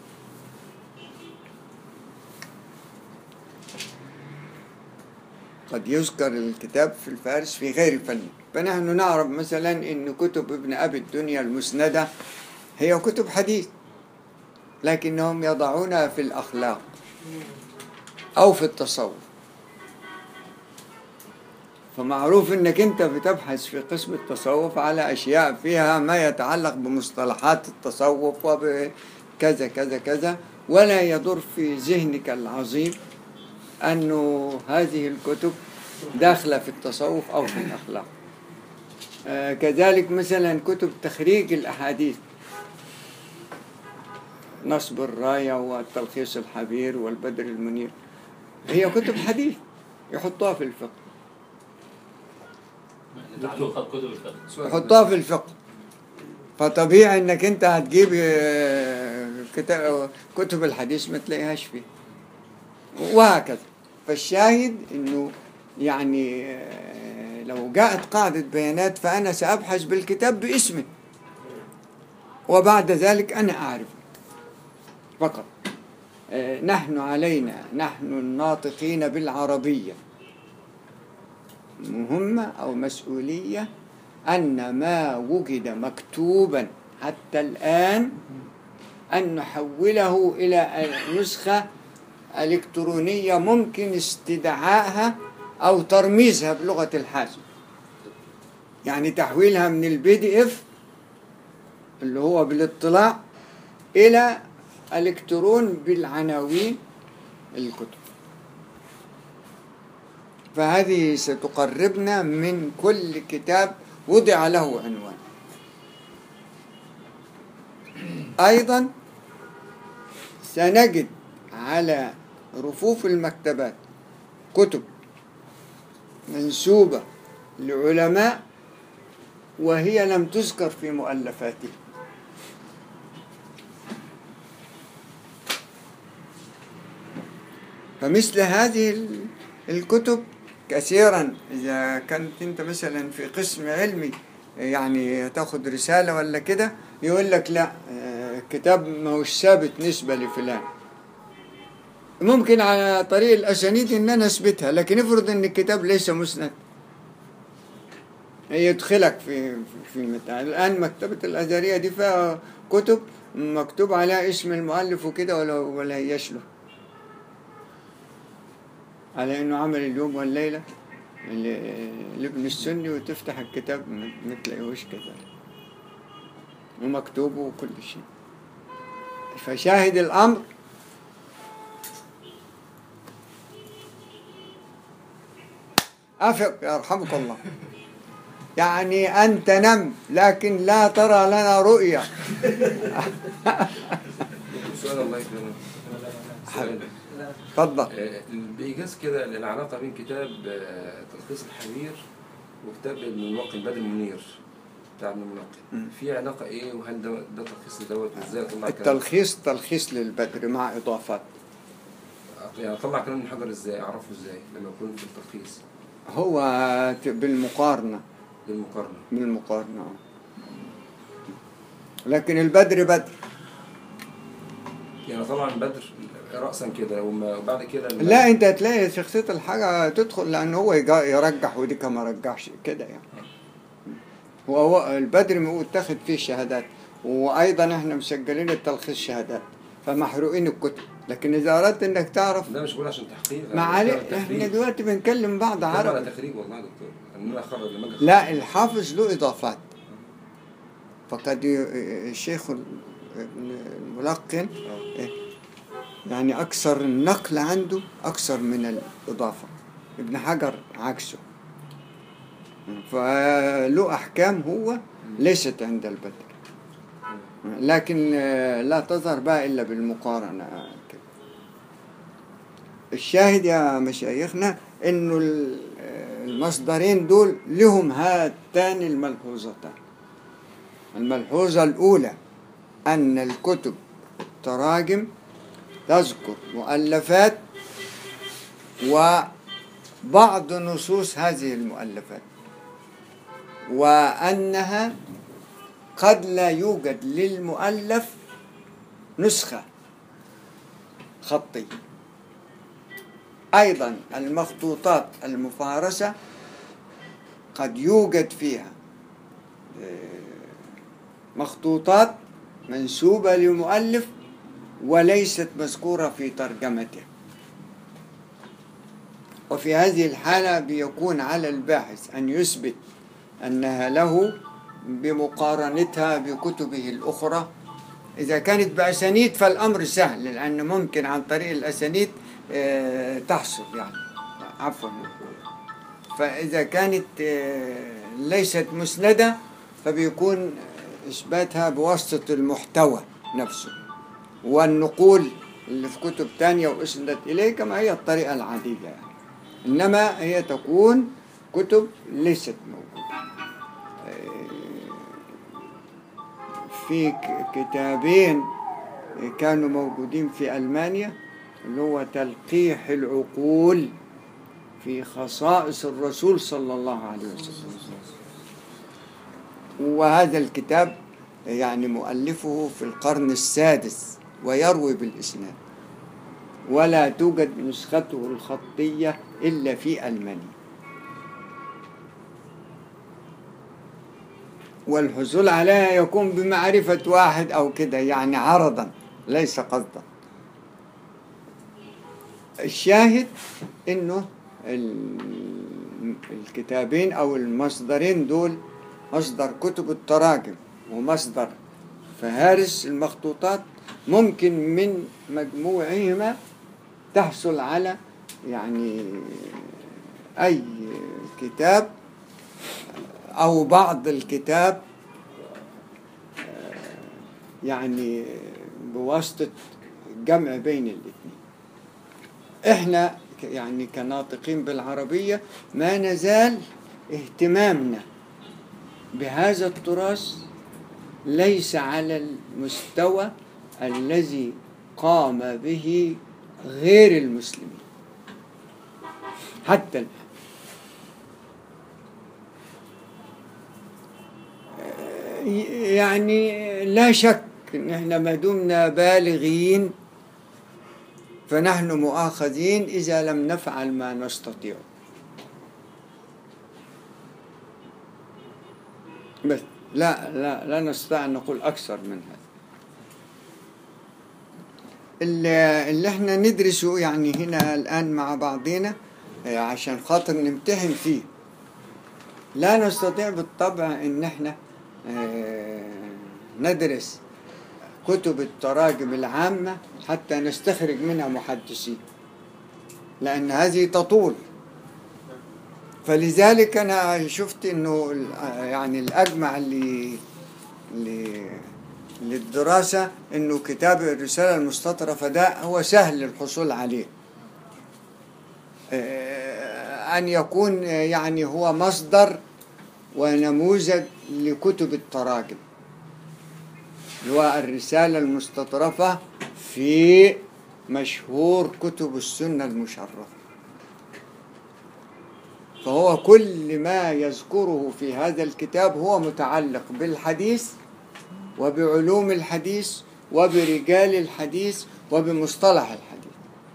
قد يذكر الكتاب في الفارس في غير فنه فنحن نعرف مثلا ان كتب ابن ابي الدنيا المسنده هي كتب حديث لكنهم يضعونها في الاخلاق او في التصوف فمعروف انك انت بتبحث في قسم التصوف على اشياء فيها ما يتعلق بمصطلحات التصوف وبكذا كذا كذا ولا يضر في ذهنك العظيم أنه هذه الكتب داخلة في التصوف أو في الأخلاق آه، كذلك مثلا كتب تخريج الأحاديث نصب الراية والتلخيص الحبير والبدر المنير هي كتب حديث يحطوها في الفقه تعلقها بكتب الفقه سؤال يحطوها في الفقه فطبيعي انك انت هتجيب آه، كتاب كتب الحديث ما تلاقيهاش فيه وهكذا فالشاهد انه يعني آه، لو جاءت قاعدة بيانات فأنا سأبحث بالكتاب باسمه وبعد ذلك أنا أعرفه فقط آه، نحن علينا نحن الناطقين بالعربية مهمة أو مسؤولية أن ما وجد مكتوبا حتى الآن أن نحوله إلى نسخة إلكترونية ممكن استدعائها أو ترميزها بلغة الحاسب يعني تحويلها من البي دي اف اللي هو بالاطلاع إلى إلكترون بالعناوين الكتب فهذه ستقربنا من كل كتاب وضع له عنوان أيضا سنجد على رفوف المكتبات كتب منسوبة لعلماء وهي لم تذكر في مؤلفاتهم فمثل هذه ال- الكتب كثيرا إذا كنت أنت مثلا في قسم علمي يعني تاخد رسالة ولا كده يقول لك لا آه، كتاب ما هوش ثابت نسبة لفلان ممكن على طريق الأسانيد إن أنا أثبتها لكن افرض إن الكتاب ليس مسند يدخلك في في متاع الآن مكتبة الأزهرية دي فيها كتب مكتوب عليها اسم المؤلف وكده ولا ولا هيش له على انه عمل اليوم والليله ل- لابن السني وتفتح الكتاب ما ما تلاقيهوش كذلك ومكتوب وكل شيء فشاهد الامر افق يرحمك الله يعني انت نم لكن لا ترى لنا رؤيا سؤال الله يكرمك سؤال. اتفضل آه، بإيجاز كده العلاقة بين كتاب آه، تلخيص الحرير وكتاب ابن الملقن بدر المنير بتاع ابن الملقن في علاقة إيه وهل ده ده تلخيص دوت وإزاي أطلع كلام التلخيص تلخيص للبدر مع إضافات يعني أطلع كلام من حجر إزاي أعرفه إزاي لما يكون في التلخيص هو ت- بالمقارنة للمقارنة بالمقارنة لكن البدر بدر يعني طبعا بدر رأسا كده وما- وبعد كده لما- لا انت هتلاقي شخصية الحاجة تدخل لان هو يجا- يرجح ودي ما رجحش كده يعني هو هو البدر متاخد فيه شهادات وايضا احنا مسجلين التلخيص شهادات فمحروقين الكتب لكن اذا اردت انك تعرف ده مش بقول عشان تحقيق ما أنا عليه بتكلم احنا تخريج. دلوقتي بنكلم بعض بتكلم على عربي تخريج والله يا دكتور ان انا اخرج لما اجي أخرج. لا الحافظ له اضافات فقد ي- الشيخ ال- ابن الملقن إيه، يعني اكثر النقل عنده اكثر من الاضافه ابن حجر عكسه فله احكام هو ليست عند البدر لكن آه، لا تظهر بقى الا بالمقارنه كده. الشاهد يا مشايخنا انه ال- المصدرين دول لهم هاتان الملحوظتان الملحوظة الأولى أن الكتب التراجم تذكر مؤلفات وبعض نصوص هذه المؤلفات وأنها قد لا يوجد للمؤلف نسخة خطية أيضا المخطوطات المفارسة قد يوجد فيها آه، مخطوطات منسوبة لمؤلف وليست مذكورة في ترجمته وفي هذه الحالة بيكون على الباحث أن يثبت أنها له بمقارنتها بكتبه الأخرى إذا كانت بأسانيد فالأمر سهل لأن ممكن عن طريق الأسانيد آه، تحصل يعني عفوا فإذا كانت آه، ليست مسندة فبيكون إثباتها بواسطة المحتوى نفسه والنقول اللي في كتب تانية وأسندت إليه كما هي الطريقة العادية يعني. إنما هي تكون كتب ليست موجودة في ك- كتابين كانوا موجودين في ألمانيا اللي هو تلقيح العقول في خصائص الرسول صلى الله عليه وسلم وهذا الكتاب يعني مؤلفه في القرن السادس ويروي بالإسناد ولا توجد نسخته الخطية إلا في ألمانيا والحصول عليها يكون بمعرفة واحد أو كده يعني عرضا ليس قصدا الشاهد انه ال- الكتابين او المصدرين دول مصدر كتب التراجم ومصدر فهارس المخطوطات ممكن من مجموعهما تحصل على يعني اي كتاب او بعض الكتاب آه، يعني بواسطة جمع بين الاثنين احنا ك- يعني كناطقين بالعربية ما نزال اهتمامنا بهذا التراث ليس على المستوى الذي قام به غير المسلمين حتى الآن آه، يعني لا شك ان احنا ما دمنا بالغين فنحن مؤاخذين إذا لم نفعل ما نستطيع بس لا لا لا نستطيع أن نقول أكثر من هذا اللي, اللي احنا ندرسه يعني هنا الآن مع بعضنا آه، عشان خاطر نمتحن فيه لا نستطيع بالطبع ان احنا آه، ندرس كتب التراجم العامة حتى نستخرج منها محدثين لأن هذه تطول فلذلك أنا شفت إنه ال- يعني الأجمع اللي اللي للدراسة انه كتاب الرسالة المستطرفة ده هو سهل الحصول عليه آه، ان يكون آه، يعني هو مصدر ونموذج لكتب التراجم اللي هو الرسالة المستطرفة في مشهور كتب السنة المشرفة فهو كل ما يذكره في هذا الكتاب هو متعلق بالحديث وبعلوم الحديث وبرجال الحديث وبمصطلح الحديث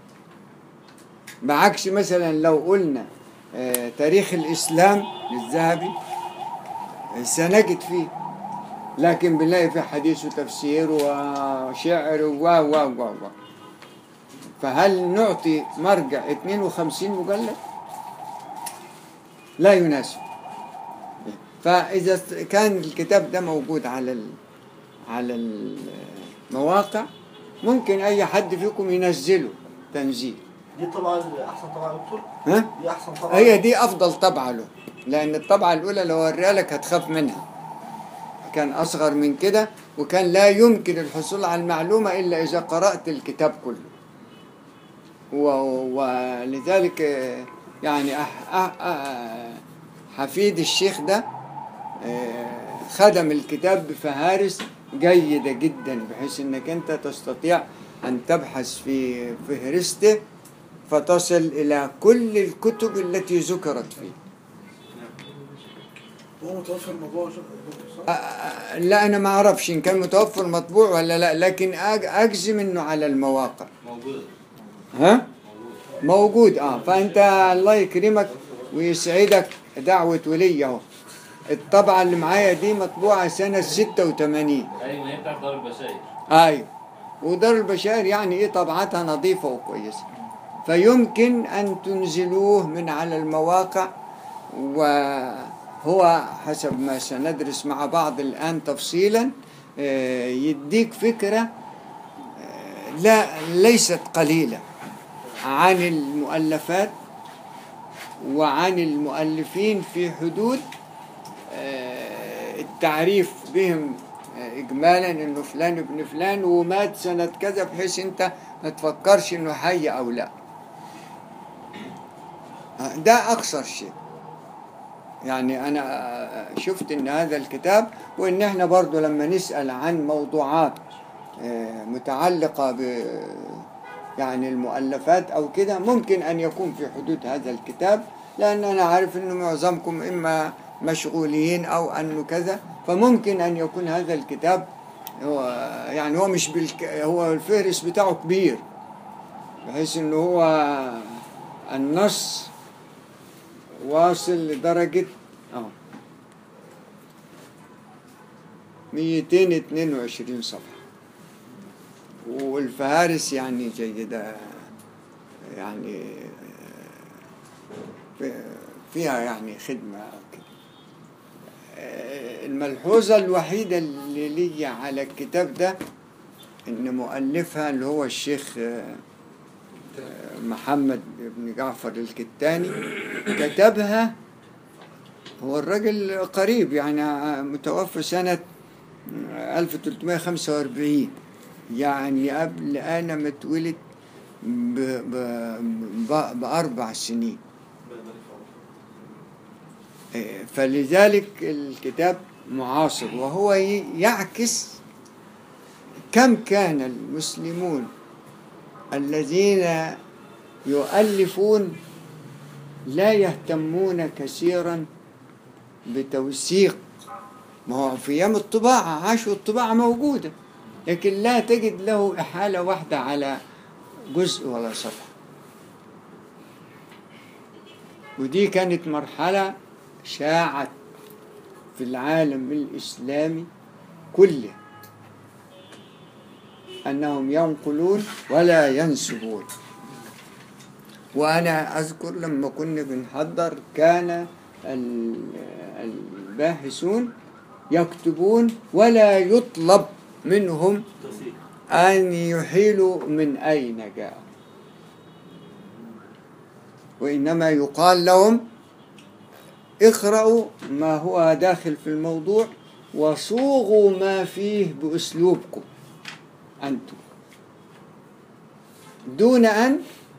بعكس مثلا لو قلنا آه، تاريخ الإسلام للذهبي آه، سنجد فيه لكن بنلاقي فيه حديث وتفسير وشعر و و و و فهل نعطي مرجع 52 مجلد؟ لا يناسب فإذا كان الكتاب ده موجود على ال... على المواقع ممكن أي حد فيكم ينزله تنزيل دي طبعا احسن طبعا يا دكتور ها؟ دي احسن طبعا هي دي أفضل طبعة له لأن الطبعة الأولى لو وريها لك هتخاف منها كان أصغر من كده وكان لا يمكن الحصول على المعلومة إلا إذا قرأت الكتاب كله و- ولذلك آه، يعني أح أح أح حفيد الشيخ ده آه، خدم الكتاب بفهارس جيدة جدا بحيث انك انت تستطيع ان تبحث في فهرسته فتصل الى كل الكتب التي ذكرت فيه هو متوفر الموضوع يا دكتور صح؟ آه، آه، لا انا ما اعرفش ان كان متوفر مطبوع ولا لا لكن أج- اجزم انه على المواقع موجودة ها موجودة موجود اه فانت الله يكرمك ويسعدك دعوة ولي اهو الطبعة اللي معايا دي مطبوعة سنة 86 أي ما هي بتاعت دار البشاير ايوه ودار البشائر يعني ايه طبعتها نظيفة وكويسة فيمكن ان تنزلوه من على المواقع وهو حسب ما سندرس مع بعض الان تفصيلا آه، يديك فكرة آه، لا ليست قليلة عن المؤلفات وعن المؤلفين في حدود آه، التعريف بهم آه، اجمالا انه فلان ابن فلان ومات سنه كذا بحيث انت ما تفكرش انه حي او لا آه، ده اقصر شيء يعني انا آه، شفت ان هذا الكتاب وان احنا برضو لما نسال عن موضوعات آه، متعلقه ب يعني المؤلفات او كده ممكن ان يكون في حدود هذا الكتاب لان انا عارف انه معظمكم اما مشغولين او انه كذا فممكن ان يكون هذا الكتاب هو يعني هو مش بالك هو الفهرس بتاعه كبير بحيث انه هو النص واصل لدرجة اه 222 صفحة والفهارس يعني جيدة يعني في- فيها يعني خدمة أو كده الملحوظة الوحيدة اللي لي على الكتاب ده إن مؤلفها اللي هو الشيخ آه، آه، محمد بن جعفر الكتاني كتبها هو الراجل قريب يعني آه، متوفى سنة 1345 يعني قبل أنا ما اتولد ب- ب- ب- بأربع سنين إيه، فلذلك الكتاب معاصر وهو ي- يعكس كم كان المسلمون الذين يؤلفون لا يهتمون كثيرا بتوثيق ما هو في ايام الطباعه عاشوا الطباعه موجوده لكن لا تجد له احاله واحده على جزء ولا صفحه ودي كانت مرحله شاعت في العالم الاسلامي كله انهم ينقلون ولا ينسبون وانا اذكر لما كنا بنحضر كان ال- الباحثون يكتبون ولا يطلب منهم توثيق أن يحيلوا من أين جاءوا وإنما يقال لهم اقرأوا ما هو داخل في الموضوع وصوغوا ما فيه بأسلوبكم أنتم دون أن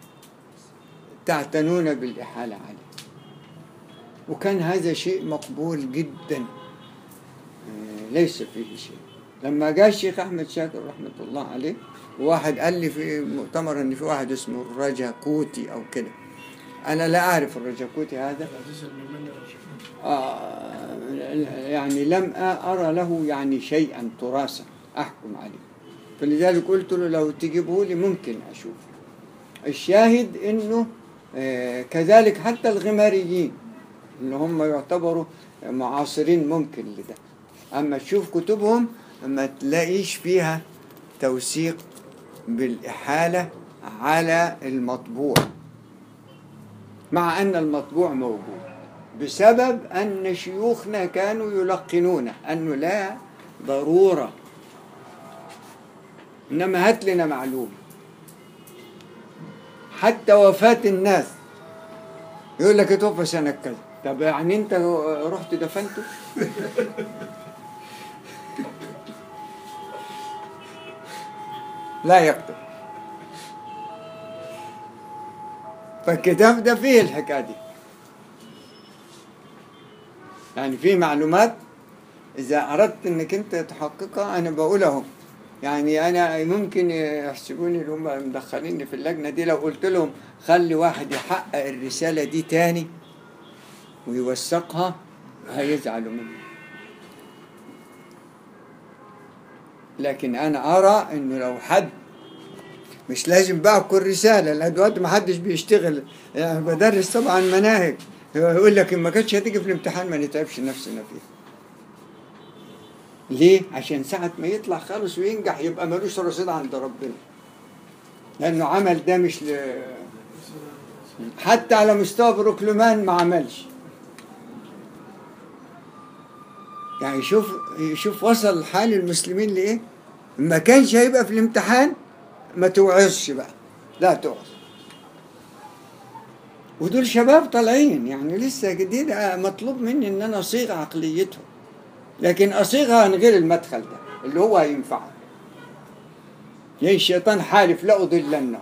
تعتنون بالإحالة عليه وكان هذا شيء مقبول جدا آه، ليس فيه شيء لما جاء الشيخ أحمد شاكر رحمة الله عليه واحد قال لي في مؤتمر ان في واحد اسمه الرجاكوتي او كده انا لا اعرف الرجاكوتي هذا العزيز المؤمن الرشيد. آه، يعني لم أرى له يعني شيئا تراثا أحكم عليه فلذلك قلت له لو تجيبه لي ممكن أشوف الشاهد إنه آه، كذلك حتى الغماريين اللي هم يعتبروا معاصرين ممكن لده أما تشوف كتبهم ما تلاقيش فيها توثيق بالإحالة على المطبوع مع أن المطبوع موجود بسبب أن شيوخنا كانوا يلقنون أنه لا ضرورة إنما هات لنا معلومة حتى وفاة الناس يقول لك توفى سنة كذا طب يعني أنت رحت دفنته لا يكتب فالكتاب ده فيه الحكاية دي يعني في معلومات إذا أردت إنك أنت تحققها أنا بقولهم يعني أنا ممكن يحسبوني اللي هم مدخليني في اللجنة دي لو قلت لهم خلي واحد يحقق الرسالة دي تاني ويوثقها هيزعلوا مني لكن أنا أرى إنه لو حد مش لازم بقى كل رسالة لأن دلوقتي ما حدش بيشتغل يعني بدرس طبعا مناهج يقول لك إن ما كانتش هتيجي في الامتحان ما نتعبش نفسنا فيها ليه؟ عشان ساعة ما يطلع خالص وينجح يبقى ملوش رصيد عند ربنا لأنه عمل ده مش ل... حتى على مستوى بروكلمان ما عملش يعني شوف شوف وصل حال المسلمين لإيه؟ ما كانش هيبقى في الامتحان ما توعظش بقى لا توعظ ودول شباب طالعين يعني لسه جديد آه، مطلوب مني ان انا اصيغ عقليتهم لكن اصيغها من غير المدخل ده اللي هو هينفعه يعني الشيطان حالف لا اضلنه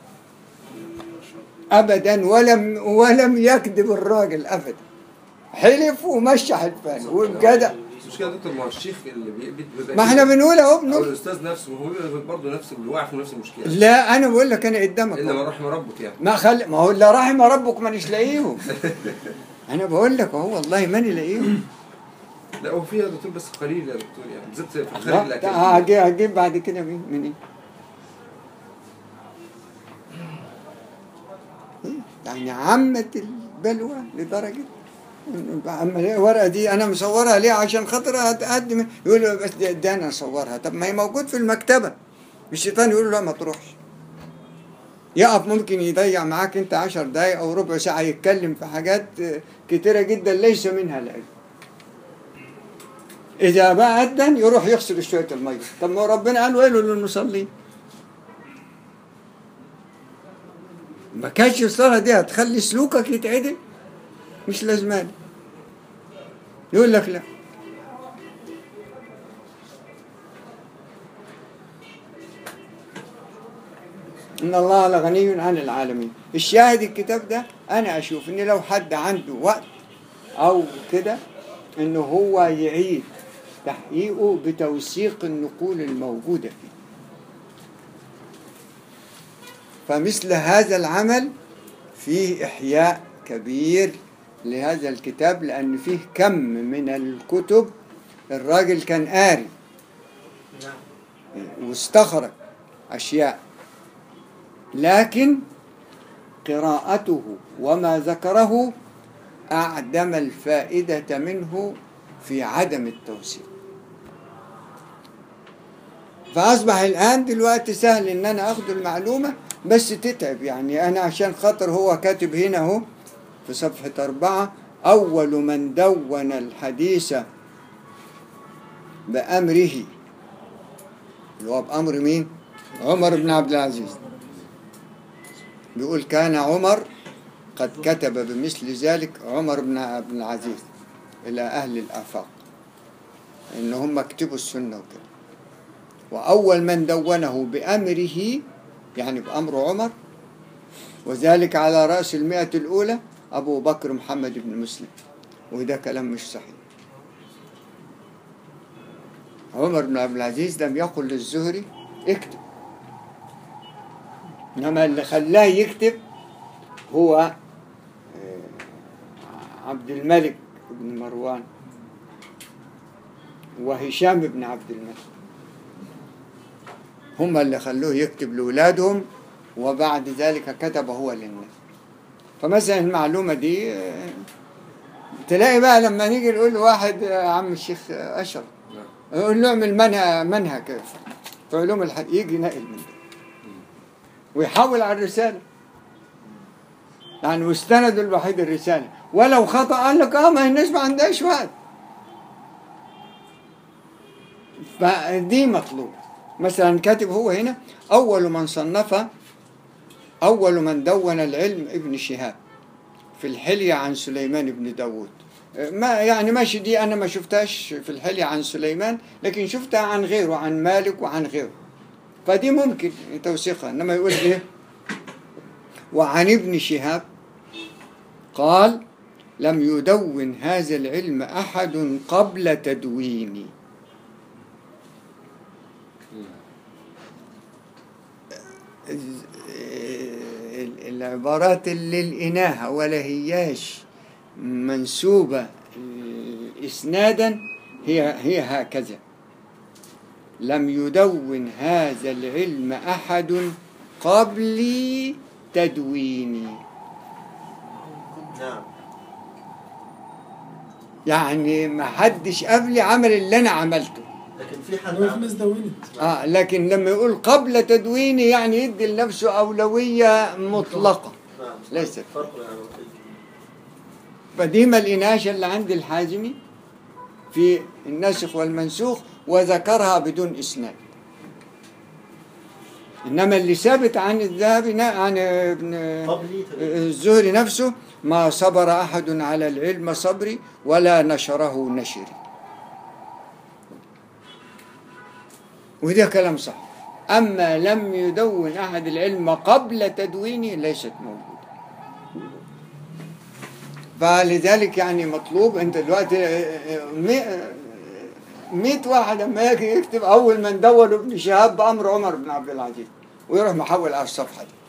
ابدا ولم ولم يكذب الراجل ابدا حلف ومشى حلفان والجدع مش كده يا دكتور ما هو الشيخ اللي بي- بي- بيبقى ما احنا بنقول اهو او بنقول الاستاذ نفسه هو بيبقى برضه نفس اللي واقع في نفس المشكله لا انا بقول لك انا قدامك الا أهو. من رحم ربك يعني ما خل ما هو اللي رحم ربك ما لاقيهم انا بقول لك اهو والله ماني لاقيهم لا هو فيها دكتور بس قليل يا دكتور يعني بالذات في الخارج لا، الاكاديمي هجيب هجيب بعد كده مين من ايه إيه؟ يعني عمت البلوى لدرجة إنه أما الورقة دي أنا مصورها ليه عشان خاطر أقدم يقول له بس ده, ده أنا أصورها طب ما هي موجود في المكتبة الشيطان يقول له لا ما تروحش يقف ممكن يضيع معاك أنت عشر دقايق أو ربع ساعة يتكلم في حاجات كتيرة جدا ليس منها العلم إذا بقى أذن يروح يغسل شوية المية طب ما هو ربنا قال ويل للمصلين ما كانش الصلاة دي هتخلي سلوكك يتعدل مش لازمان يقول لك لا إن الله لغني عن العالمين الشاهد الكتاب ده أنا أشوف إن لو حد عنده وقت أو كده إنه هو يعيد تحقيقه بتوثيق النقول الموجودة فيه فمثل هذا العمل فيه إحياء كبير لهذا الكتاب لأن فيه كم من الكتب الراجل كان قاري واستخرج أشياء لكن قراءته وما ذكره أعدم الفائدة منه في عدم التوثيق فأصبح الآن دلوقتي سهل إن أنا أخذ المعلومة بس تتعب يعني أنا عشان خاطر هو كاتب هنا أهو في صفحة أربعة أول من دون الحديث بأمره اللي هو بأمر مين؟ عمر بن عبد العزيز بيقول كان عمر قد كتب بمثل ذلك عمر بن بن العزيز إلى أهل الآفاق إن هم كتبوا السنة وكده وأول من دونه بأمره يعني بأمر عمر وذلك على رأس المئة الأولى أبو بكر محمد بن مسلم وده كلام مش صحيح عمر بن عبد العزيز لم يقل للزهري اكتب إنما اللي خلاه يكتب هو آه، عبد الملك بن مروان وهشام بن عبد الملك هم اللي خلوه يكتب لأولادهم وبعد ذلك كتب هو للناس فمثلا المعلومة دي آه، تلاقي بقى لما نيجي نقول لواحد آه، عم الشيخ آه، أشرف نعم يقول له اعمل منهج منهج في علوم الحديث يجي نقل من ده ويحول على الرسالة يعني مستند الوحيد الرسالة ولو خطأ قال لك اه ما هي الناس ما عندهاش وقت فدي مطلوب مثلا كاتب هو هنا أول من صنف أول من دون العلم ابن شهاب في الحلية عن سليمان بن داود ما يعني ماشي دي أنا ما شفتهاش في الحلية عن سليمان لكن شفتها عن غيره عن مالك وعن غيره فدي ممكن توثيقها إنما يقول إيه وعن ابن شهاب قال لم يدون هذا العلم أحد قبل تدويني ال- العبارات اللي لقيناها ولا هياش منسوبة آه، إسنادا هي هي هكذا لم يدون هذا العلم أحد قبل تدويني نعم يعني ما حدش قبلي عمل اللي أنا عملته لكن في حد في ناس دونت آه لكن لما يقول قبل تدويني يعني يدي لنفسه أولوية مطلقة نعم ليست. فرق يعني في- فدي ما لقيناش اللي عند الحازمي في الناسخ والمنسوخ وذكرها بدون إسناد إنما اللي ثابت عن الذهبي نا- عن ابن قبلي تدوين. الزهري نفسه ما صبر أحد على العلم صبري ولا نشره نشري وده كلام صح أما لم يدون أحد العلم قبل تدوينه ليست موجودة فلذلك يعني مطلوب أنت دلوقتي مئة مئة واحد أما يجي يكتب أول من دون ابن شهاب بأمر عمر بن عبد العزيز ويروح محول على الصفحة دي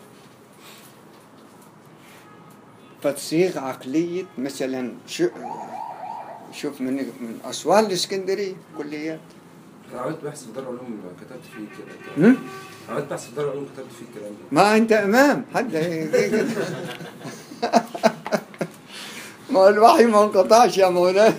فتصيغ عقلية مثلا شو شوف من من أسوان الإسكندرية كليات انا عملت بحث في دار العلوم كتبت فيه كده هم؟ عملت بحث في دار العلوم كتبت فيه الكلام ده ما أنت إمام حد كده ما هو الوحي ما انقطعش يا مولانا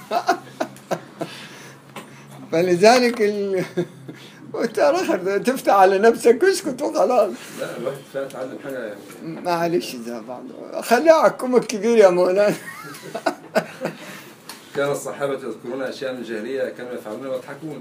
فلذلك ال... وانت الاخر تفتح على نفسك اسكت وخلاص لا الواحد فعلا اتعلم حاجه يعني معلش زي بعض خليها على الكم الكبير يا مولانا كان الصحابه يذكرون اشياء من الجاهليه كانوا يفعلون ويضحكون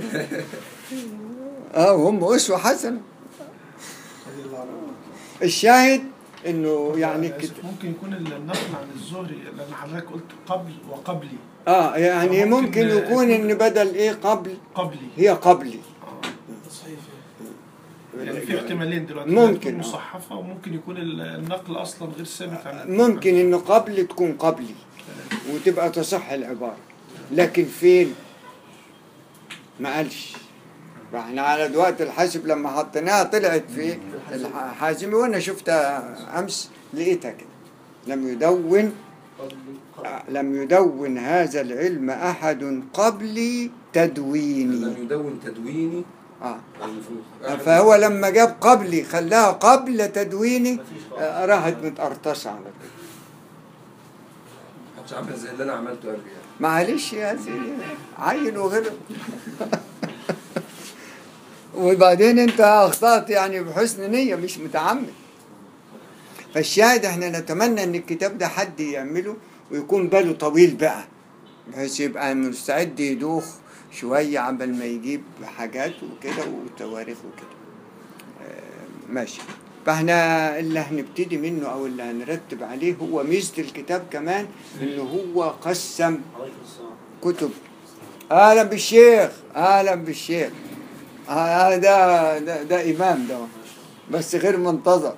اه وهم اسوه حسنه رضي الله عنه الشاهد انه يعني أنا كت... آسف، ممكن يكون النقل عن الزهري لان حضرتك قلت قبل وقبلي اه يعني ممكن ممكن يكون ان بدل ايه قبل قبلي هي قبلي صحيح يعني في احتمالين دلوقتي ممكن، تكون آه. مصحفه وممكن يكن النقل اصلا غير ثابت عن ممكن انه قبل تكون قبلي وتبقى تصح العبارة لكن فين ما قالش فاحنا على دلوقتي الحاسب لما حطيناها طلعت في الحازمي وانا شفتها امس لقيتها كده لم يدون لم يدون هذا العلم احد قبلي تدويني لم يدون تدويني آه. المفروض فهو لما جاب قبلي خلاها قبل تدويني مفيش خالص. آه، راحت متقرطصة على كده محدش عمل زي اللي انا عملته قبل يعني معلش يا سيدي عين وغلط وبعدين انت اخطأت يعني بحسن نية مش متعمد فالشاهد احنا نتمنى ان الكتاب ده حد يعمله ويكون باله طويل بقى بحيث يبقى مستعد يدوخ شوية عبل ما يجيب حاجات وكده وتواريخ وكده آه، ماشي فاحنا اللي هنبتدي منه او اللي هنرتب عليه هو ميزة الكتاب كمان انه هو قسم عليكم السلام كتب اهلا بالشيخ اهلا بالشيخ هذا ده, ده, ده امام ده بس غير منتظر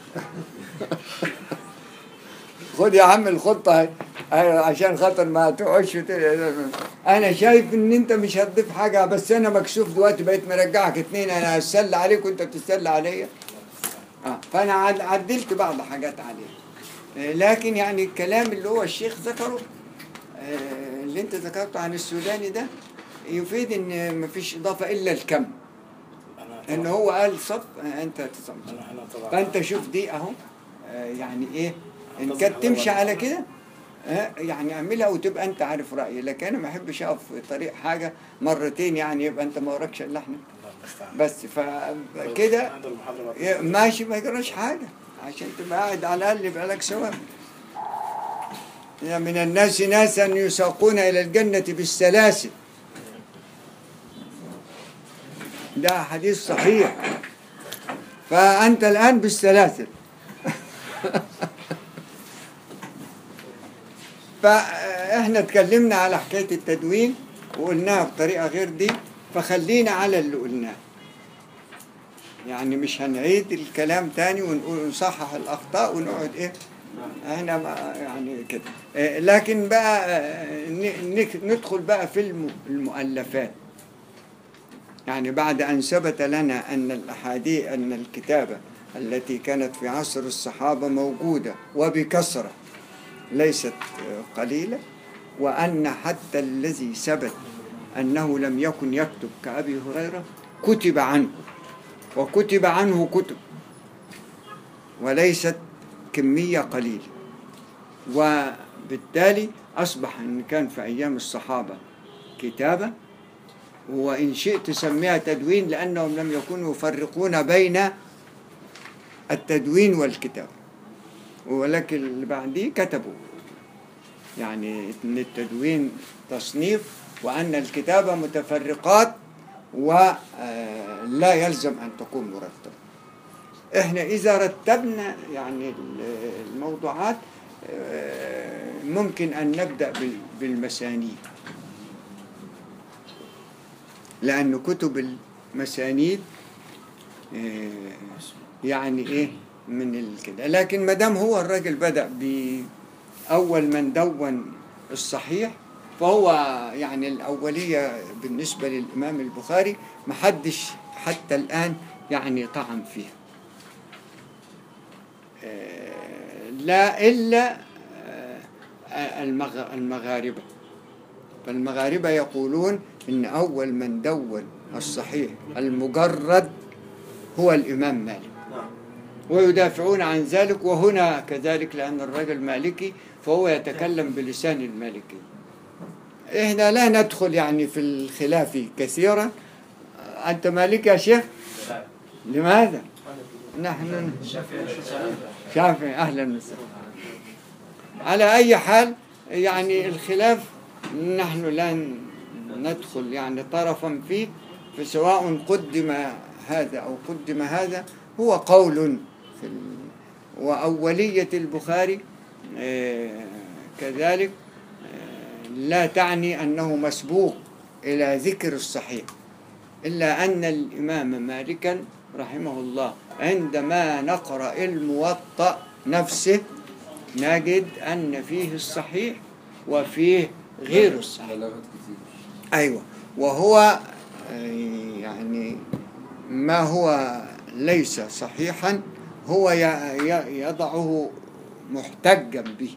خد يا عم الخطه اهي أهي عشان خاطر ما تقعدش وت- انا شايف ان انت مش هتضيف حاجه بس انا مكسوف دلوقتي بقيت مرجعك اتنين انا هتسلى عليك وانت بتتسلى عليا اه فانا عد- عدلت بعض حاجات عليه آه، لكن يعني الكلام اللي هو الشيخ ذكره آه، اللي انت ذكرته عن السوداني ده يفيد ان مفيش اضافه الا الكم انا ان هو قال صف آه، انت تصمت انا انا طبعا فانت شوف دي اهو آه، يعني ايه ان أنتظر كانت على تمشي وضع. على كده آه، يعني اعملها وتبقى انت عارف رايي لكن انا ما احبش اقف في طريق حاجه مرتين يعني يبقى انت ما وراكش الا احنا الله المستعان. بس فكده عند المحاضرة بعد ي- ماشي ما يجراش حاجه عشان تبقى قاعد على الاقل يبقى لك ثواب يا من الناس ناسا يساقون الى الجنه بالسلاسل ده حديث صحيح فانت الان بالسلاسل فاحنا اتكلمنا على حكايه التدوين وقلناها بطريقه غير دي فخلينا على اللي قلناه يعني مش هنعيد الكلام تاني ونقول نصحح الاخطاء ونقعد ايه احنا ما- يعني كده آه، لكن بقى آه، ن- نك- ندخل بقى في الم- المؤلفات يعني بعد ان ثبت لنا ان الاحاديث ان الكتابه التي كانت في عصر الصحابه موجوده وبكثره ليست آه، قليله وان حتى الذي ثبت انه لم يكن يكتب كابي هريره كتب عنه وكتب عنه كتب وليست كمية قليلة وبالتالي أصبح أن كان في أيام الصحابة كتابة وإن شئت سميها تدوين لأنهم لم يكونوا يفرقون بين التدوين والكتاب ولكن اللي بعديه كتبوا يعني ان التدوين تصنيف وان الكتابه متفرقات ولا يلزم ان تكون مرتبه احنا اذا رتبنا يعني ال- الموضوعات آه، ممكن ان نبدا بال- بالمسانيد لان كتب المسانيد آه، يعني ايه من الكده لكن ما دام هو الراجل بدا باول من دون الصحيح فهو يعني الاوليه بالنسبه للامام البخاري محدش حتى الان يعني طعن فيها آه، لا الا آه، المغ- المغاربه فالمغاربه يقولون ان اول من دون الصحيح المجرد هو الامام مالك نعم ويدافعون عن ذلك وهنا كذلك لأن الرجل مالكي فهو يتكلم بلسان المالكي إحنا لا ندخل يعني في الخلاف كثيرا أنت مالكي يا شيخ لا. لماذا نحن شافعي أهلا وسهلا على أي حال يعني الخلاف نحن لا ندخل يعني طرفا فيه فسواء قدم هذا أو قدم هذا هو قول في ال... وأولية البخاري آه، كذلك آه، لا تعني أنه مسبوق إلى ذكر الصحيح إلا أن الإمام مالكا رحمه الله عندما نقرأ الموطأ نفسه نجد أن فيه الصحيح وفيه غير الصحيح بلاغات كتير أيوة وهو آه، يعني ما هو ليس صحيحا هو ي- ي- يضعه محتجا به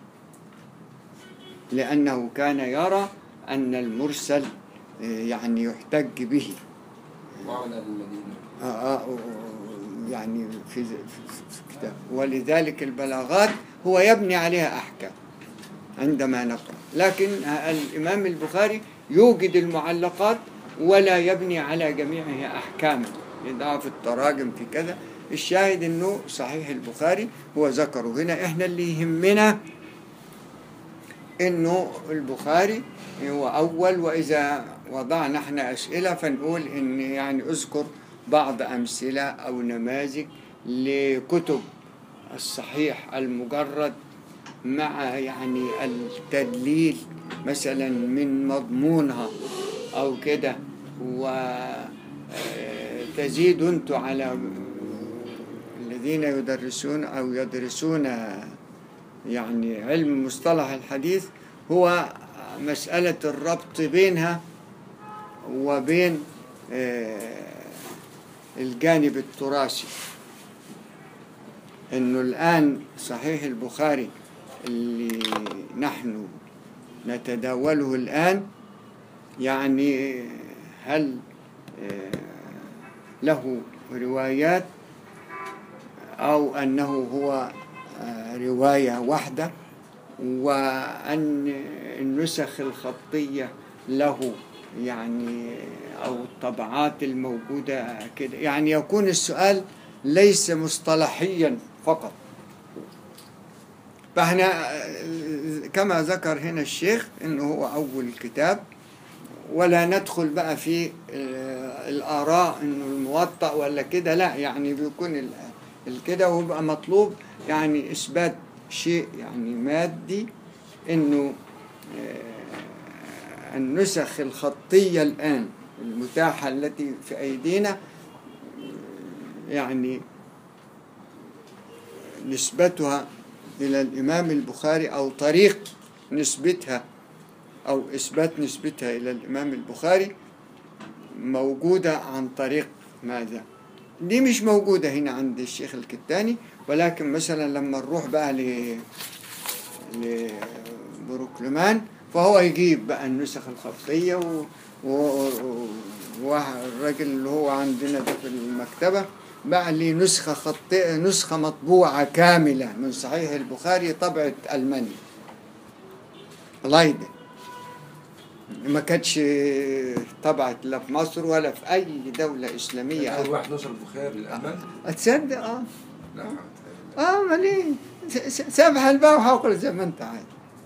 لأنه كان يرى أن المرسل آه، يعني يحتج به وعمل أهل المدينة آه، آه، يعني في في في كتاب ولذلك البلاغات هو يبني عليها أحكام عندما نقرأ لكن الإمام البخاري يوجد المعلقات ولا يبني على جميعها أحكاما يضع في التراجم في كذا الشاهد أنه صحيح البخاري هو ذكره هنا إحنا اللي يهمنا انه البخاري هو اول واذا وضعنا احنا اسئله فنقول ان يعني اذكر بعض امثله او نماذج لكتب الصحيح المجرد مع يعني التدليل مثلا من مضمونها أو كده وتزيد أنت على الذين يدرسون أو يدرسون يعني علم مصطلح الحديث هو مسألة الربط بينها وبين آه، الجانب التراثي انه الان صحيح البخاري اللي نحن نتداوله الان يعني هل آه، له روايات او انه هو آه، روايه واحده وان النسخ الخطيه له يعني او الطبعات الموجوده كده يعني يكون السؤال ليس مصطلحيا فقط فاحنا آه، كما ذكر هنا الشيخ انه هو اول كتاب ولا ندخل بقى في آه، الاراء انه الموطأ ولا كده لا يعني بيكون ال- الكده ويبقى مطلوب يعني اثبات شيء يعني مادي انه آه، النسخ الخطيه الان المتاحه التي في ايدينا يعني نسبتها إلى الإمام البخاري أو طريق نسبتها أو إثبات نسبتها إلى الإمام البخاري موجودة عن طريق ماذا؟ دي مش موجودة هنا عند الشيخ الكتاني ولكن مثلا لما نروح بقى ل لبروكلمان فهو يجيب بقى النسخ الخطية و... و... و... والراجل اللي هو عندنا ده في المكتبة باع لي نسخة خطية نسخة مطبوعة كاملة من صحيح البخاري طبعة ألمانيا لايدن ما كانتش طبعت لا في مصر ولا في أي دولة إسلامية اول واحد نشر البخاري الالمان تصدق اه لا اه مالين س- س- سامح الباب وحاول زي ما انت عايز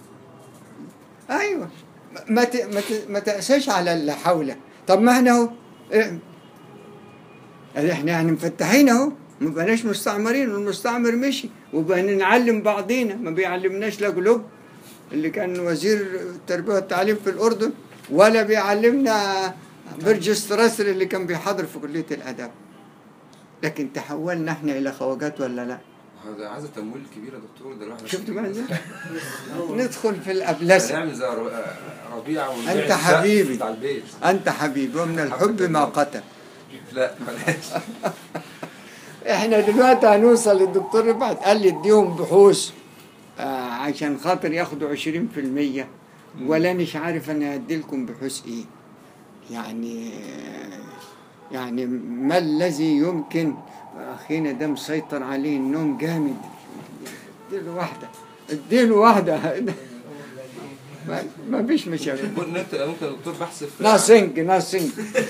ايوه ما ت... ما, ت... ما تأساش على اللي حولك طب ما احنا اهو إيه؟ يعني احنا يعني مفتحين اهو ما بقناش مستعمرين والمستعمر مشي وبقينا نعلم بعضينا ما بيعلمناش لا قلوب اللي كان وزير التربيه والتعليم في الاردن ولا بيعلمنا برج ستراسر اللي كان بيحاضر في كليه الاداب لكن تحولنا احنا الى خواجات ولا لا هذا عايز تمويل كبير يا دكتور ده الواحد شفت بقى ازاي ندخل في الابلسه هنعمل زي ر- ربيعه ونبيع أنت السقف حبيبي. بتاع البيت انت حبيبي ومن الحب ما قتل لا بلاش احنا دلوقتي هنوصل للدكتور رفعت قال لي اديهم بحوث آه عشان خاطر ياخدوا 20% ولا مش عارف انا هدي لكم بحوث ايه يعني يعني ما الذي يمكن اخينا ده مسيطر عليه النوم جامد اديله واحده اديله واحده ما- ما فيش مشاكل ممكن انت ممكن يا دكتور بحث في ناسينج ناسينج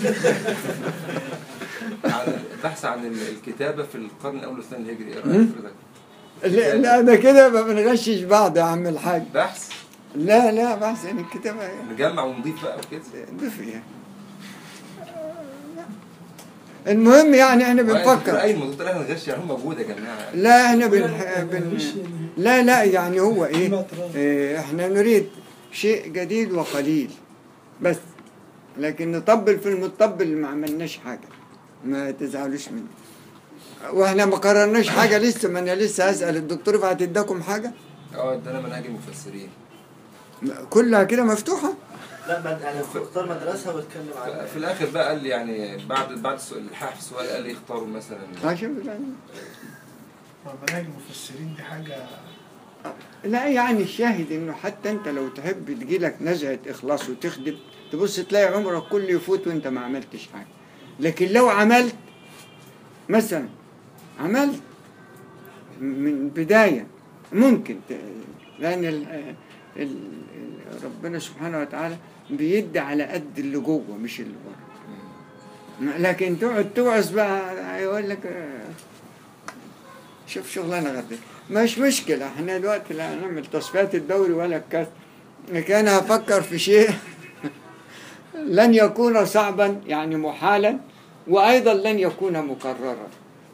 عن بحث عن ال- الكتابه في القرن الاول والثاني الهجري ايه رايك حضرتك؟ لا لا ده كده ما بنغشش بعض يا عم الحاج بحث لا لا بحث عن الكتابة نجمع ونضيف بقى وكده دفية المهم يعني احنا بنفكر اي الموضوع ده احنا نغش يعني هم موجود يا جماعه لا احنا بن... بن... لا لا يعني هو ايه إيه، احنا نريد شيء جديد وقليل بس لكن نطبل في المطبل ما عملناش حاجة ما تزعلوش مني واحنا ما قررناش حاجة لسه ما انا لسه هسأل الدكتور رفعت اداكم حاجة اه ده انا منهج المفسرين كلها كده مفتوحة لا مد... يعني اختار مدرسه واتكلم عنها في الاخر بقى قال لي يعني بعد بعد السؤال الحاح في السؤال قال لي اختاروا مثلا عشان مناهج المفسرين دي حاجة لا يعني الشاهد انه حتى انت لو تحب تجيلك نزعة اخلاص وتخدم تبص تلاقي عمرك كله يفوت وانت ما عملتش حاجة لكن لو عملت مثلا عملت من بداية ممكن ت... لأن ال... ال... ال- ربنا سبحانه وتعالى بيدي على قد اللي جوه مش اللي بره لكن تقعد توعظ بقى يقول لك آه، شوف شغلانه غير مش مشكله احنا دلوقتي لا نعمل تصفيات الدوري ولا الكاس لكن انا هفكر في شيء لن يكون صعبا يعني محالا وايضا لن يكون مكررا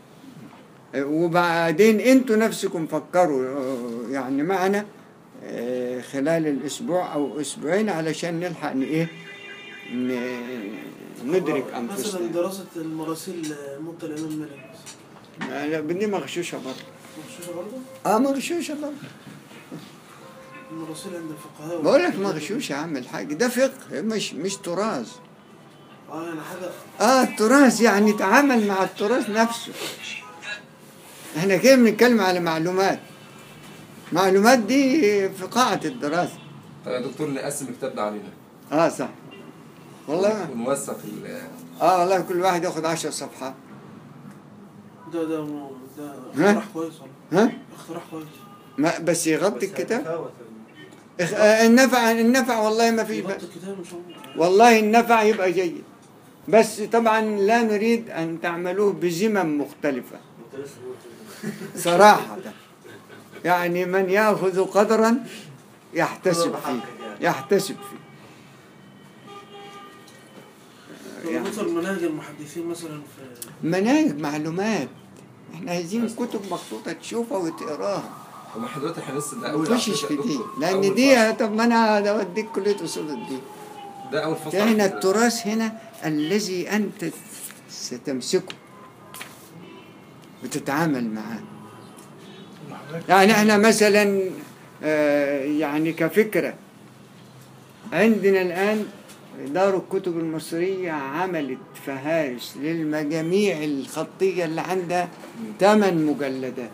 وبعدين انتوا نفسكم فكروا آه، يعني معنا آه، خلال الاسبوع او اسبوعين علشان نلحق ن- ايه ن- ندرك مثلا انفسنا دراسة المراسيل موطى الإمام مالك لا بدي مغشوشه برضه مغشوشة برضه؟ اه مغشوشه برضه المراسيل عند الفقهاء بقول لك مغشوشه يا عم الحاج ده فقه مش مش تراث اه يعني حاجة اه التراث يعني تعامل مع التراث نفسه احنا كده بنتكلم على معلومات معلومات دي في قاعة الدراسة طب يا دكتور نقسم الكتاب ده علينا اه صح والله ونوثق ال- اه والله كل واحد ياخد عشر صفحات ده ده مو- ده ها؟ اقتراح كويس والله ها اقتراح كويس ما بس يغطي بس الكتاب هيتفاوت إخ- آه، النفع النفع والله ما في يغطي بأس الكتاب ان شاء الله والله النفع يبقى جيد بس طبعا لا نريد ان تعملوه بزمم مختلفه كنت لسه بقول كده. صراحة يعني من يأخذ قدرا يحتسب قدر فيه بحقك يعني. يحتسب فيه يعني مثلا مناهج المحدثين مثلا في مناهج معلومات احنا عايزين كتب مخطوطة تشوفها وتقراها طب ما حضرتك احنا لسه ده اول وتخشش عقيدة في يا دي دكتور. لأن أول دي فصل. طب ما أنا أوديك كلية أصول الدين ده اول فصل هنا عقيدة. التراث هنا الذي أنت ستمسكه بتتعامل معاه يعني احنا مثلا آه، يعني كفكرة عندنا الآن دار الكتب المصرية عملت فهارس للمجاميع الخطية اللي عندها ثمان مجلدات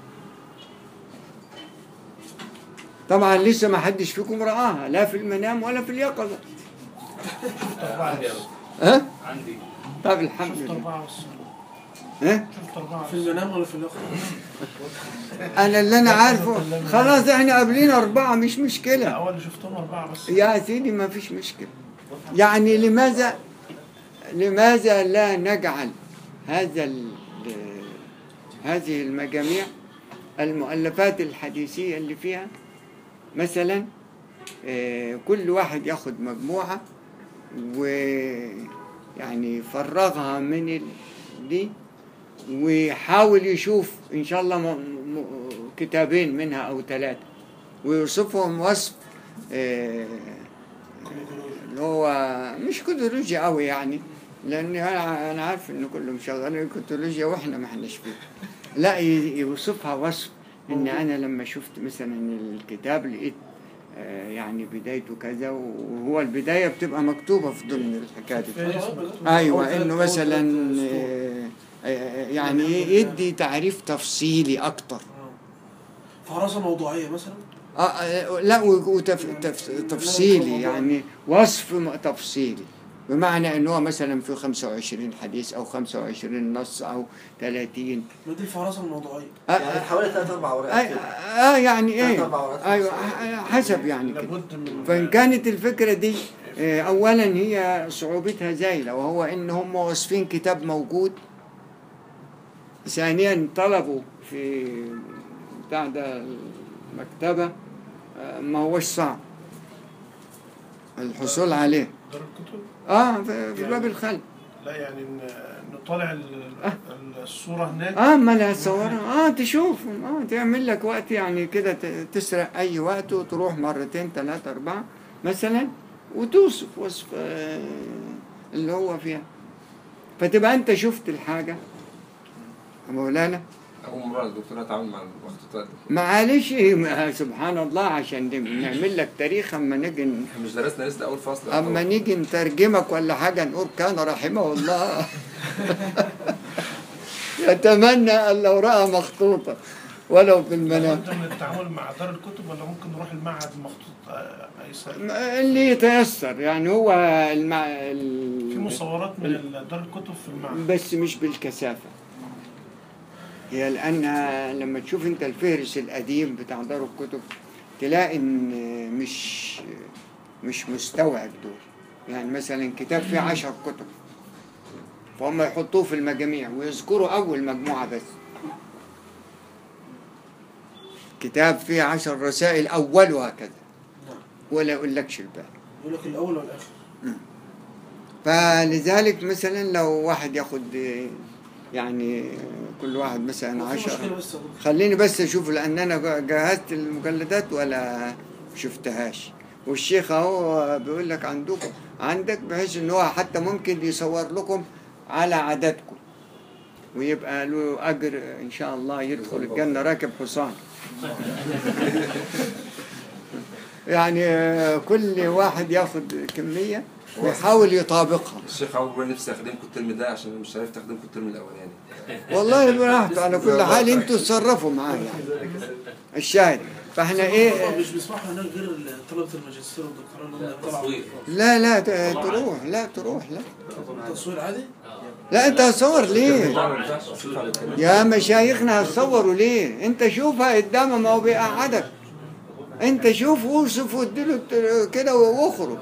طبعا لسه ما حدش فيكم رآها لا في المنام ولا في اليقظة عندي يا دكتور. ها؟ عندي طب الحمد شفت لله أربعة بس ها؟ شفت أربعة في المنام ولا في الآخر؟ أنا اللي أنا عارفه خلاص احنا قابلين أربعة مش لا مشكلة أول اللي شفتهم أربعة بس يا سيدي ما فيش مشكلة يعني لماذا لماذا لا نجعل هذا ال- هذه المجاميع المؤلفات الحديثية اللي فيها مثلا آه، كل واحد ياخد مجموعة ويعني يفرغها من ال- دي ويحاول يشوف إن شاء الله م- م- كتابين منها أو ثلاثة ويوصفهم وصف آه، اللي هو مش كودولوجيا قوي يعني لان انا أنا عارف ان كلهم شغالين كودولوجيا واحنا ما احناش فيه لا ي- يوصفها وصف ان انا لما شفت مثلا الكتاب لقيت آه، يعني بدايته كذا وهو البدايه بتبقى مكتوبه في ضمن الحكايه دي ايوه انه مثلا آه، آه، يعني يدي تعريف تفصيلي اكتر فراسة موضوعية مثلا آه، آه لا وتفصيلي يعني وصف م- تفصيلي بمعنى ان هو مثلا في 25 حديث او 25 نص او 30 ما دي الفراسة الموضوعية آه يعني آه حوالي ثلاث اربع آه, ورقات كده آه يعني ثلاث ايه اربع ورقات ايوه آه، حسب يعني كده لابد من فان كانت الفكره دي آه، اولا هي صعوبتها زايله وهو ان هم واصفين كتاب موجود ثانيا طلبوا في بتاع ده المكتبه آه، ما هوش صعب الحصول عليه دار الكتب اه في في باب الخلق لا يعني ن- نطالع ال- الصورة هناك اه ما لا تصورها اه تشوف اه تعمل لك وقت يعني كده ت- تسرق اي وقت وتروح مرتين ثلاثة أربعة مثلا وتوصف وصف آه اللي هو فيها فتبقى انت شفت الحاجة يا مولانا اول مره الدكتور اتعامل مع المخطوطات دي معلش ما- سبحان الله عشان دي- نعمل لك تاريخ اما نيجي ن- احنا مش درسنا لسه اول فصل اما نيجي نترجمك ولا حاجة نقول كان رحمه الله يتمنى ان لو رأى مخطوطة ولو في المنام لابد من التعامل مع دار الكتب ولا ممكن نروح المعهد مخطوط آه، ايسر اللي يتيسر يعني هو المع... في ال... مصورات من ال- دار الكتب في المعهد بس مش بالكثافة هي لأن لما تشوف أنت الفهرس القديم بتاع دار الكتب تلاقي إن مش مش مستوعب دول يعني مثلا كتاب فيه عشر كتب فهم يحطوه في المجاميع ويذكروا أول مجموعة بس كتاب فيه عشر رسائل أولها كذا ولا يقولكش الباقي يقول لك الاول والاخر فلذلك مثلا لو واحد ياخد آه، يعني آه، كل واحد مثلا في مشكلة عشرة بس أقول. خليني بس اشوف لان انا جهزت المجلدات ولا شفتهاش والشيخ اهو بيقول لك عندكم عندك بحيث ان هو حتى ممكن يصور لكم على عددكم ويبقى له اجر ان شاء الله يدخل الجنه راكب حصان يعني آه، كل واحد ياخد كميه ويحاول يطابقها الشيخ عمرو بيقول نفسي اخدمكم الترم ده عشان مش عرفت اخدمكم الترم الاولاني والله براحته على كل حال انتوا تصرفوا معاه يعني الشاهد فاحنا ايه مش بيسمحوا هناك غير طلبة الماجستير والدكتوراه اللي هم طلعوا تصوير لا لا ت- تروح لا تروح لا تصوير عادي لا انت هتصور ليه ما ينفعش الشيخ على الكلام. يا مشايخنا هتصوروا ليه انت شوفها قدامه ما هو بيقعدك انت شوف وصف واديله الت- كده واخرج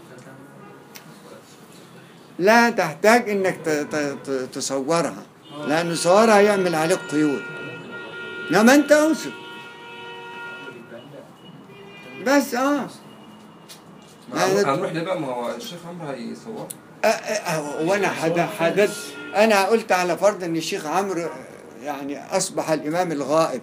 لا تحتاج انك ت- ت- ت- تصورها لان صورها يعمل عليك قيود انما انت اوصف بس اه ما هنروح- هنروح ليه بقى ما هو الشيخ عمرو هيصور أ- أ- أ- وانا حد- حددت انا قلت على فرض ان الشيخ عمرو يعني اصبح الامام الغائب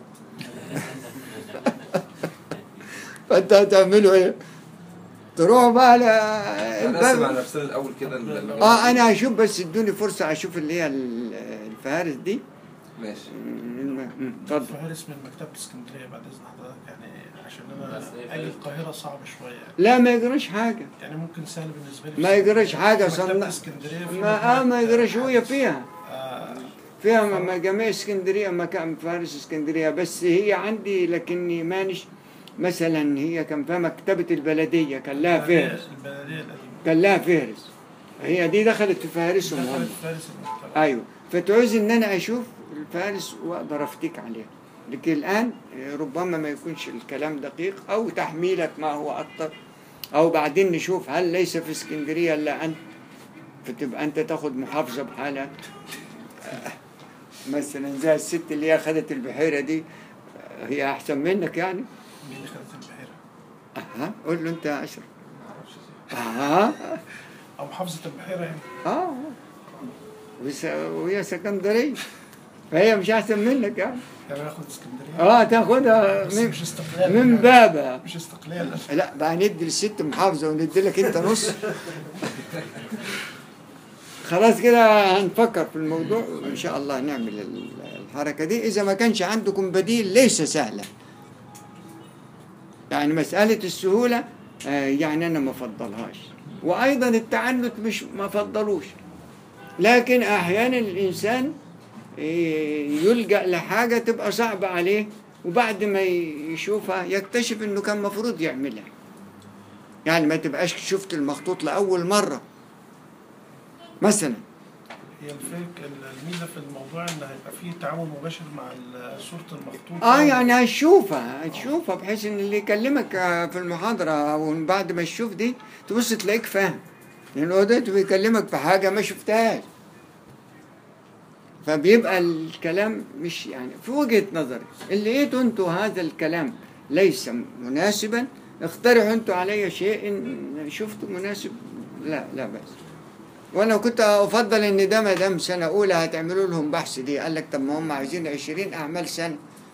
فانت هتعملوا ايه؟ تروحوا بقى على هنقسم على الباب نفسنا الاول كده ال- اه انا هشوف بس ادوني فرصه اشوف اللي هي ال- الفهارس دي ماشي م- اتفضل فهرس من مكتبة اسكندرية بعد إذن حضرتك يعني عشان بس إيه أنا أجي فهرس؟ القاهرة صعب شوية يعني. لا ما يجراش حاجه يعني ممكن سهل بالنسبة لي ما يجراش حاجه مكتبة صنع اسكندرية في ما اه ما يجراش هو فيها آه فيها م- مجامع اسكندريه مكان فارس اسكندريه بس هي عندي لكني مانش مثلا هي كان فيها مكتبه البلديه كان لها فهرس البلدية القديمة كان لها فهرس هي دي دخلت في فهارسهم هم دخلت فارس المكتبة ايوه فتعوز ان انا اشوف الفارس واقدر افتيك عليها لكن الان ربما ما يكونش الكلام دقيق او تحميلك ما هو اكتر او بعدين نشوف هل ليس في اسكندريه الا انت فتبقى انت تاخد محافظه بحالها آه، مثلا زي الست اللي هي خدت البحيره دي آه، هي احسن منك يعني مين اللي خدت البحيرة اها قول له انت يا اشرف اها أو محافظة البحيرة يعني اه وس- وهي سكندريه فهي مش احسن منك يعني يعني ناخد اسكندرية اه تاخدها بس من, مش استقلال من يعني. بابها مش استقلال لا بقى ندي للست محافظه وندي لك انت نص خلاص كده هنفكر في الموضوع وان شاء الله نعمل ال- الحركه دي اذا ما كانش عندكم بديل ليس سهلا يعني مساله السهوله آه، يعني انا ما افضلهاش وايضا التعنت مش ما افضلوش لكن احيانا الانسان إيه، يلجأ لحاجة تبقى صعبة عليه وبعد ما يشوفها يكتشف انه كان مفروض يعملها يعني ما تبقاش شفت المخطوط لأول مرة مثلا هي الفرق الميزة في الموضوع إن هيبقى فيه تعامل مباشر مع ال- صورة المخطوط اه يعني هتشوفها هتشوفها بحيث ان اللي يكلمك آه، في المحاضرة او بعد ما تشوف دي تبص تلاقيك فاهم لان هو ده بيكلمك في حاجة ما شفتهاش فبيبقى الكلام مش يعني في وجهة نظري اللي لقيتوا انتوا هذا الكلام ليس مناسبا اقترحوا انتوا علي شيء ان شفتوا مناسب لا لا بس وانا كنت افضل ان ده ما دام سنه اولى هتعملوا لهم بحث دي قال لك طب ما هم عايزين 20 اعمال سنه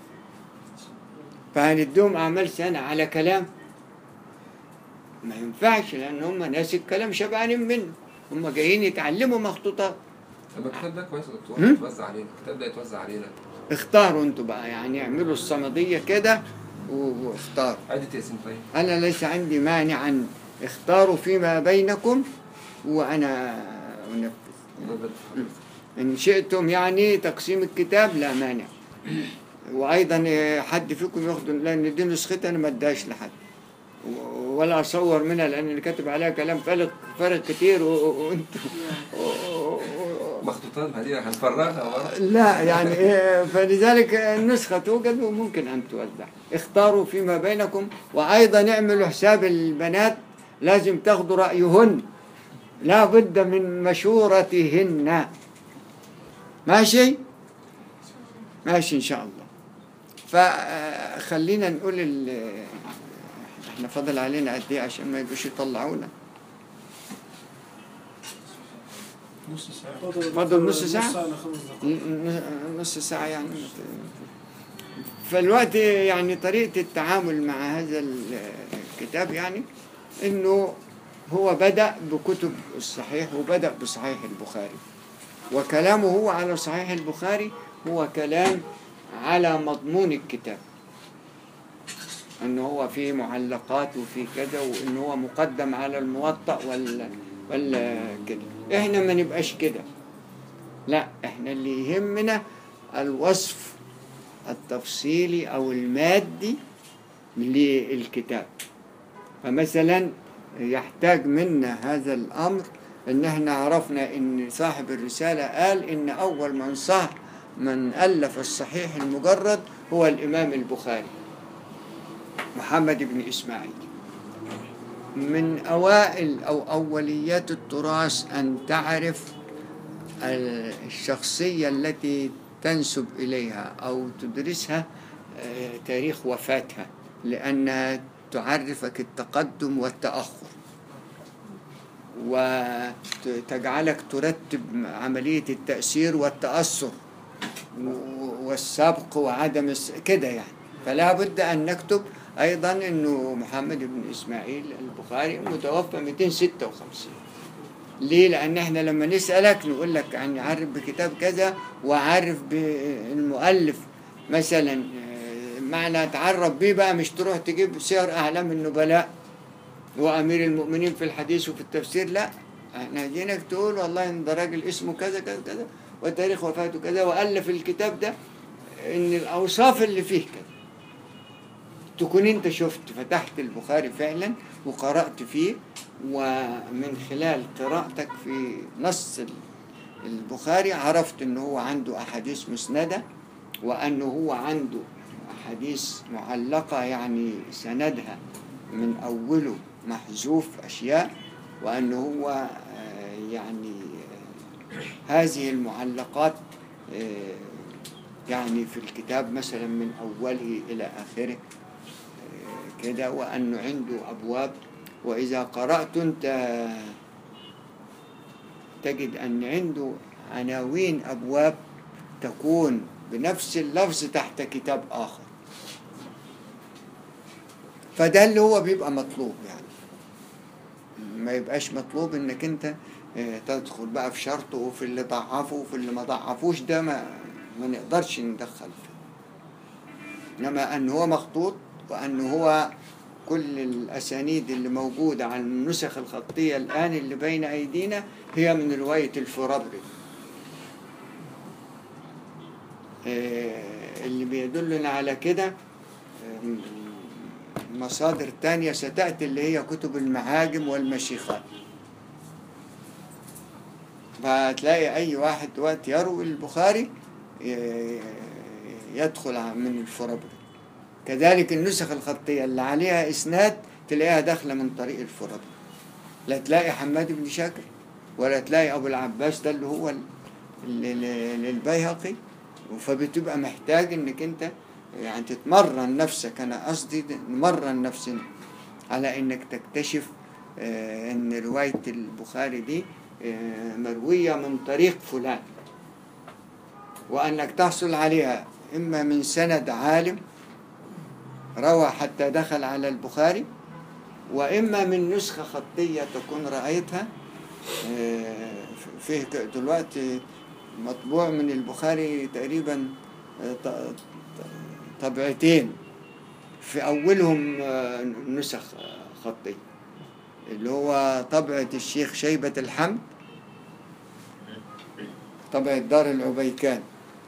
فهنديهم اعمال سنه على كلام ما ينفعش لان هم ناس الكلام شبعانين منه هم جايين يتعلموا مخطوطات طب الكتاب ده كويس يا دكتور هم؟ يتوزع علينا الكتاب ده يتوزع علينا اختاروا انتوا بقى يعني اعملوا الصمديه كده و- واختاروا عدة ياسين طيب انا ليس عندي مانع ان اختاروا فيما بينكم وانا انفذ الله يبارك في حضرتك. إن شئتم يعني تقسيم الكتاب لا مانع وأيضا إيه، حد فيكم ياخد لأن دي نسختي أنا ما اداش لحد و- ولا أصور منها لأن اللي كاتب عليها كلام فارغ فارغ كتير و- و- وأنتوا و- و- مخطوطات ما دي هنفرغها ورا لا يعني إيه، فلذلك النسخة توجد وممكن أن توزع اختاروا فيما بينكم وأيضا اعملوا حساب البنات لازم تاخدوا رأيهن لا بد من مشورتهن ماشي ماشي إن شاء الله فخلينا نقول ال- احنا فضل علينا قد ايه عشان ما يجوش يطلعونا نص ساعة فضل نص ساعة؟ نص ساعة لخمس دقائق ن- نص ساعة يعني فالوقت يعني طريقة التعامل مع هذا الكتاب يعني انه هو بدأ بكتب الصحيح وبدأ بصحيح البخاري وكلامه هو على صحيح البخاري هو كلام على مضمون الكتاب انه هو فيه معلقات وفي كذا وانه هو مقدم على الموطأ ولا ولا كده احنا ما نبقاش كده لا احنا اللي يهمنا الوصف التفصيلي او المادي للكتاب فمثلا يحتاج منا هذا الامر ان احنا عرفنا ان صاحب الرساله قال ان اول من صح من الف الصحيح المجرد هو الامام البخاري محمد بن اسماعيل من اوائل او اوليات التراث ان تعرف الشخصيه التي تنسب اليها او تدرسها آه، تاريخ وفاتها لانها تعرفك التقدم والتاخر وتجعلك ترتب عمليه التاثير والتاثر و- والسبق وعدم الس... كده يعني فلا بد ان نكتب ايضا انه محمد بن اسماعيل البخاري متوفى 256 ليه؟ لأن احنا لما نسألك نقول لك يعني عارف بكتاب كذا وعارف بالمؤلف مثلا آه، معنى تعرف بيه بقى مش تروح تجيب سير أعلام النبلاء وأمير المؤمنين في الحديث وفي التفسير لا احنا جيناك تقول والله ان ده راجل اسمه كذا كذا كذا وتاريخ وفاته كذا وألف الكتاب ده إن الأوصاف اللي فيه كذا تكون انت شفت فتحت البخاري فعلا وقرأت فيه ومن خلال قراءتك في نص ال- البخاري عرفت انه هو عنده احاديث مسندة وانه هو عنده احاديث معلقة يعني سندها من اوله محذوف اشياء وانه هو آه، يعني آه، هذه المعلقات آه، يعني في الكتاب مثلا من اوله الى اخره كده وأنه عنده أبواب وإذا قرأت أنت تجد أن عنده عناوين أبواب تكون بنفس اللفظ تحت كتاب آخر فده اللي هو بيبقى مطلوب يعني ما يبقاش مطلوب انك انت آه، تدخل بقى في شرطه وفي اللي ضعفه وفي اللي ما ضعفوش ده ما, ما نقدرش ندخل فيه انما ان هو مخطوط وان هو كل الاسانيد اللي موجوده على النسخ الخطيه الان اللي بين ايدينا هي من روايه الفرابري آه، اللي بيدلنا على كده آه، مصادر تانية ستأتي اللي هي كتب المعاجم والمشيخات فهتلاقي أي واحد دلوقتي يروي البخاري ي- يدخل من الفرابري كذلك النسخ الخطية اللي عليها إسناد تلاقيها داخلة من طريق الفرابري لا تلاقي حماد بن شاكر ولا تلاقي أبو العباس ده اللي هو ال- ال- ال- للبيهقي فبتبقى محتاج إنك أنت يعني تتمرن نفسك أنا قصدي ده- نمرن نفسنا على إنك تكتشف آه، إن رواية البخاري دي آه، مروية من طريق فلان وأنك تحصل عليها إما من سند عالم روى حتى دخل على البخاري وإما من نسخة خطية تكون رأيتها آه، فيه ك- دلوقتي مطبوع من البخاري تقريبا آه، ط- ط- طبعتين في أولهم آه، نسخ آه، خطية اللي هو طبعة الشيخ شيبة الحمد طبعة دار العبيكان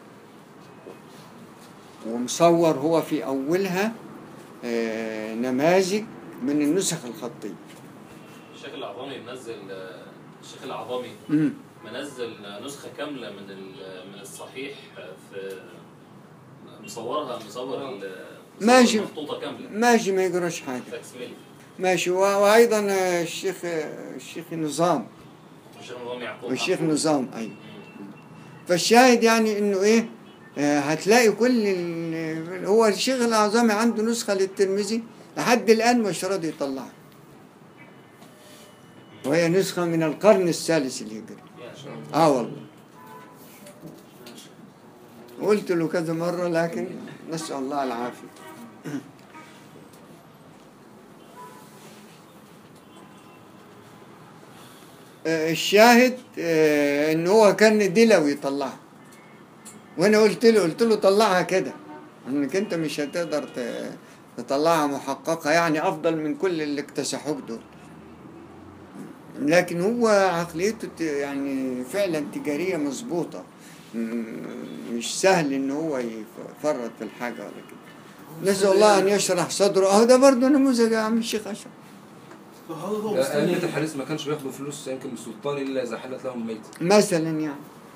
ومصور هو في أولها آه، نماذج من النسخ الخطية الشيخ الأعظمي منزل الشيخ الأعظمي مم. منزل نسخة كاملة من ال- من الصحيح في مصورها مصور ال- ماشي. مخطوطة كاملة ماشي ما يجراش حاجة فاكسميل ماشي و- وأيضا آه، الشيخ آه، الشيخ نظام الشيخ نظام يعقوب والشيخ محفوظ. نظام أيضا فالشاهد يعني انه ايه آه، هتلاقي كل ال- هو الشيخ الاعظمي عنده نسخه للترمذي لحد الان مش راضي يطلعها وهي نسخه من القرن الثالث الهجري اه والله قلت له كذا مره لكن نسال الله العافيه آه، الشاهد آه، ان هو كان دلوي يطلعها وانا قلت له قلت له طلعها كده انك انت مش هتقدر ت- تطلعها محققة يعني افضل من كل اللي اكتسحوك دول لكن هو عقليته ت- يعني فعلا تجارية مظبوطة م- مش سهل ان هو يفرط في الحاجة ولا كده نسأل الله ان يشرح صدره اهو ده برضه نموذج يا عم الشيخ اشرف هو هو أئمة مستني الحديث ما كانش بياخدوا فلوس يمكن من السلطان إلا إذا حلت لهم الميتة مثلا يعني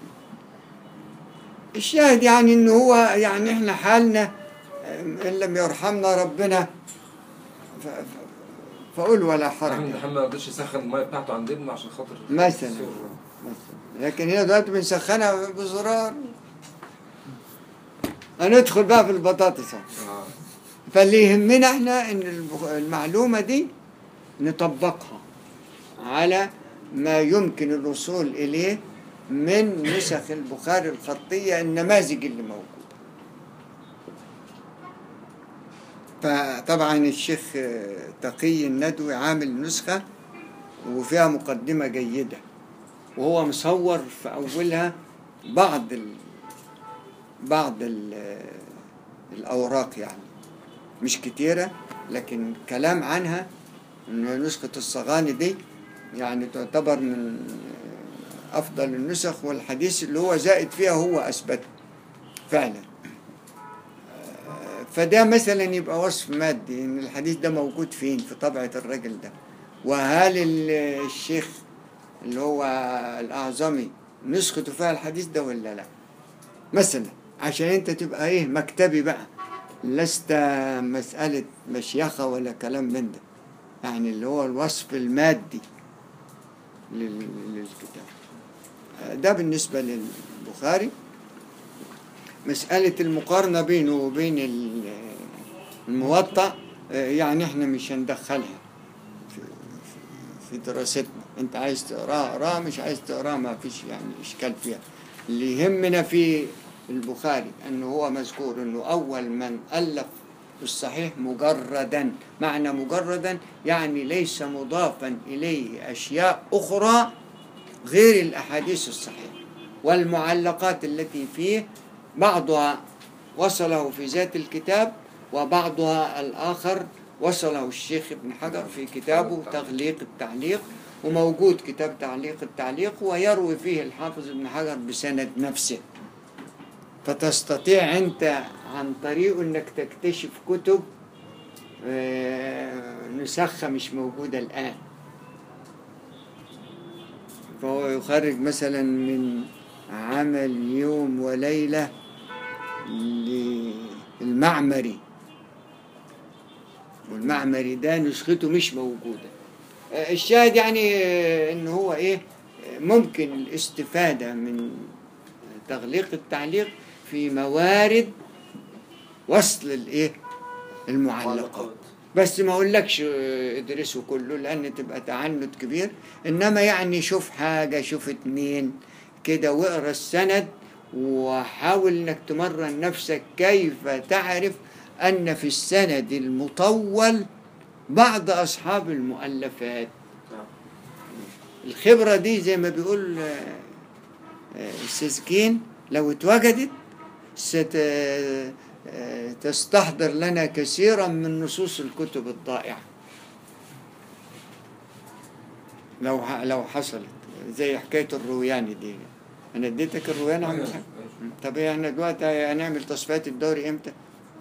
الشاهد يعني ان هو يعني احنا حالنا ان لم يرحمنا ربنا ف- ف- فقول ولا حرج أحمد محمد ما رضيش يسخن المية بتاعته عند ابنه عشان خاطر مثلا السر. مثلا لكن هنا دلوقتي بنسخنها بزرار هندخل بقى في البطاطس أهو. آه. فاللي يهمنا احنا ان البخ- المعلومة دي نطبقها على ما يمكن الوصول إليه من نسخ البخاري الخطية النماذج اللي موجودة فطبعا الشيخ آه، تقي الندوي عامل نسخة وفيها مقدمة جيدة وهو مصور في أولها بعض ال... بعض ال... الأوراق يعني مش كتيرة لكن كلام عنها إن نسخة الصغاني دي يعني تعتبر من أفضل النسخ والحديث اللي هو زائد فيها هو أثبته فعلا آه، فده مثلا يبقى وصف مادي إن الحديث ده موجود فين في طبعة الرجل ده وهل ال- الشيخ اللي هو الأعظمي نسخته فيها الحديث ده ولا لا مثلا عشان انت تبقى ايه مكتبي بقى لست مسألة مشيخة ولا كلام من ده يعني اللي هو الوصف المادي لل- للكتاب ده بالنسبة للبخاري مسألة المقارنة بينه وبين ال- الموطأ يعني احنا مش هندخلها في, في دراستنا انت عايز تقراها اقراها مش عايز تقراها ما فيش يعني اشكال فيها اللي يهمنا في البخاري انه هو مذكور انه اول من الف الصحيح مجردا معنى مجردا يعني ليس مضافا اليه اشياء اخرى غير الاحاديث الصحيحه والمعلقات التي فيه بعضها وصله في ذات الكتاب وبعضها الاخر وصله الشيخ ابن حجر في كتابه تغليق التعليق وموجود كتاب تعليق التعليق ويروي فيه الحافظ ابن حجر بسند نفسه فتستطيع انت عن طريقه انك تكتشف كتب آه، نسخة مش موجودة الآن فهو يخرج مثلا من عمل يوم وليلة للمعمري والمعمري ده نسخته مش موجودة آه، الشاهد يعني آه، ان هو ايه آه، ممكن الاستفادة من تغليق التعليق في موارد وصل الايه المعلقات بس ما اقولكش آه، ادرسه كله لان تبقى تعنت كبير انما يعني شوف حاجه شوف اتنين كده واقرا السند وحاول انك تمرن نفسك كيف تعرف ان في السند المطول بعض اصحاب المؤلفات الخبره دي زي ما بيقول آه، آه، السذجين لو اتوجدت ست آه، تستحضر لنا كثيرا من نصوص الكتب الضائعة لو ح- لو حصلت زي حكاية الروياني دي أنا اديتك الروياني عم الحاج؟ طب احنا دلوقتي هنعمل تصفيات الدوري امتى؟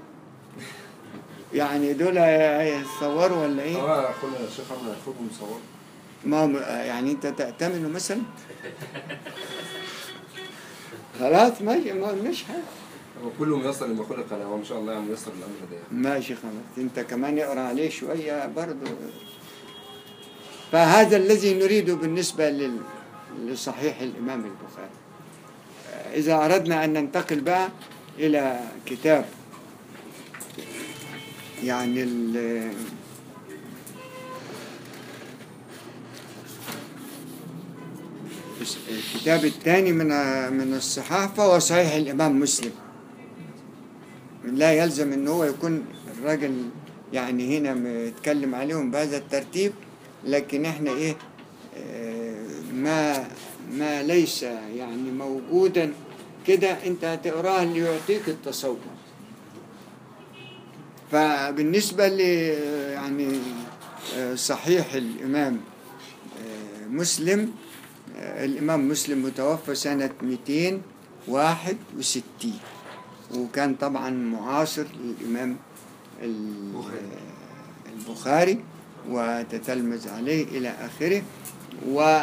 يعني دول هيتصوروا ولا ايه؟ اه اخونا الشيخ عمرو هياخدهم يصوروا ما هم- يعني انت تأتمنه مثلا؟ خلاص ماشي ما قلناش حاجة هو كله ميسر لما خلق له هو ان شاء الله يعني ميسر الامر ده يعني. ماشي خلاص انت كمان اقرا عليه شويه برضه فهذا الذي نريده بالنسبه لل... لصحيح الامام البخاري اذا اردنا ان ننتقل بقى الى كتاب يعني ال... الكتاب الثاني من من الصحاح فهو صحيح الامام مسلم لا يلزم ان هو يكون الراجل يعني هنا متكلم عليهم بهذا الترتيب لكن احنا ايه آه، ما ما ليس يعني موجودا كده انت هتقراه ليعطيك التصور فبالنسبة ل يعني آه، صحيح الإمام آه، مسلم آه، الإمام مسلم متوفى سنة 261 وكان طبعا معاصر للإمام ال- البخاري وتتلمذ عليه إلى آخره و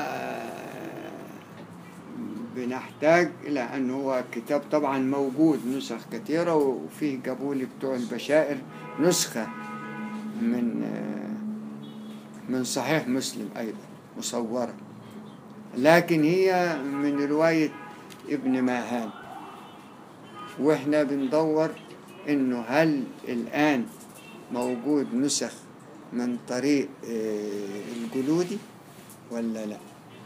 بنحتاج إلى أن هو كتاب طبعا موجود نسخ كثيرة وفيه جابوا لي بتوع البشائر نسخة من من صحيح مسلم أيضا مصورة لكن هي من رواية ابن ماهان واحنا بندور انه هل الان موجود نسخ من طريق آه، الجلودي ولا لا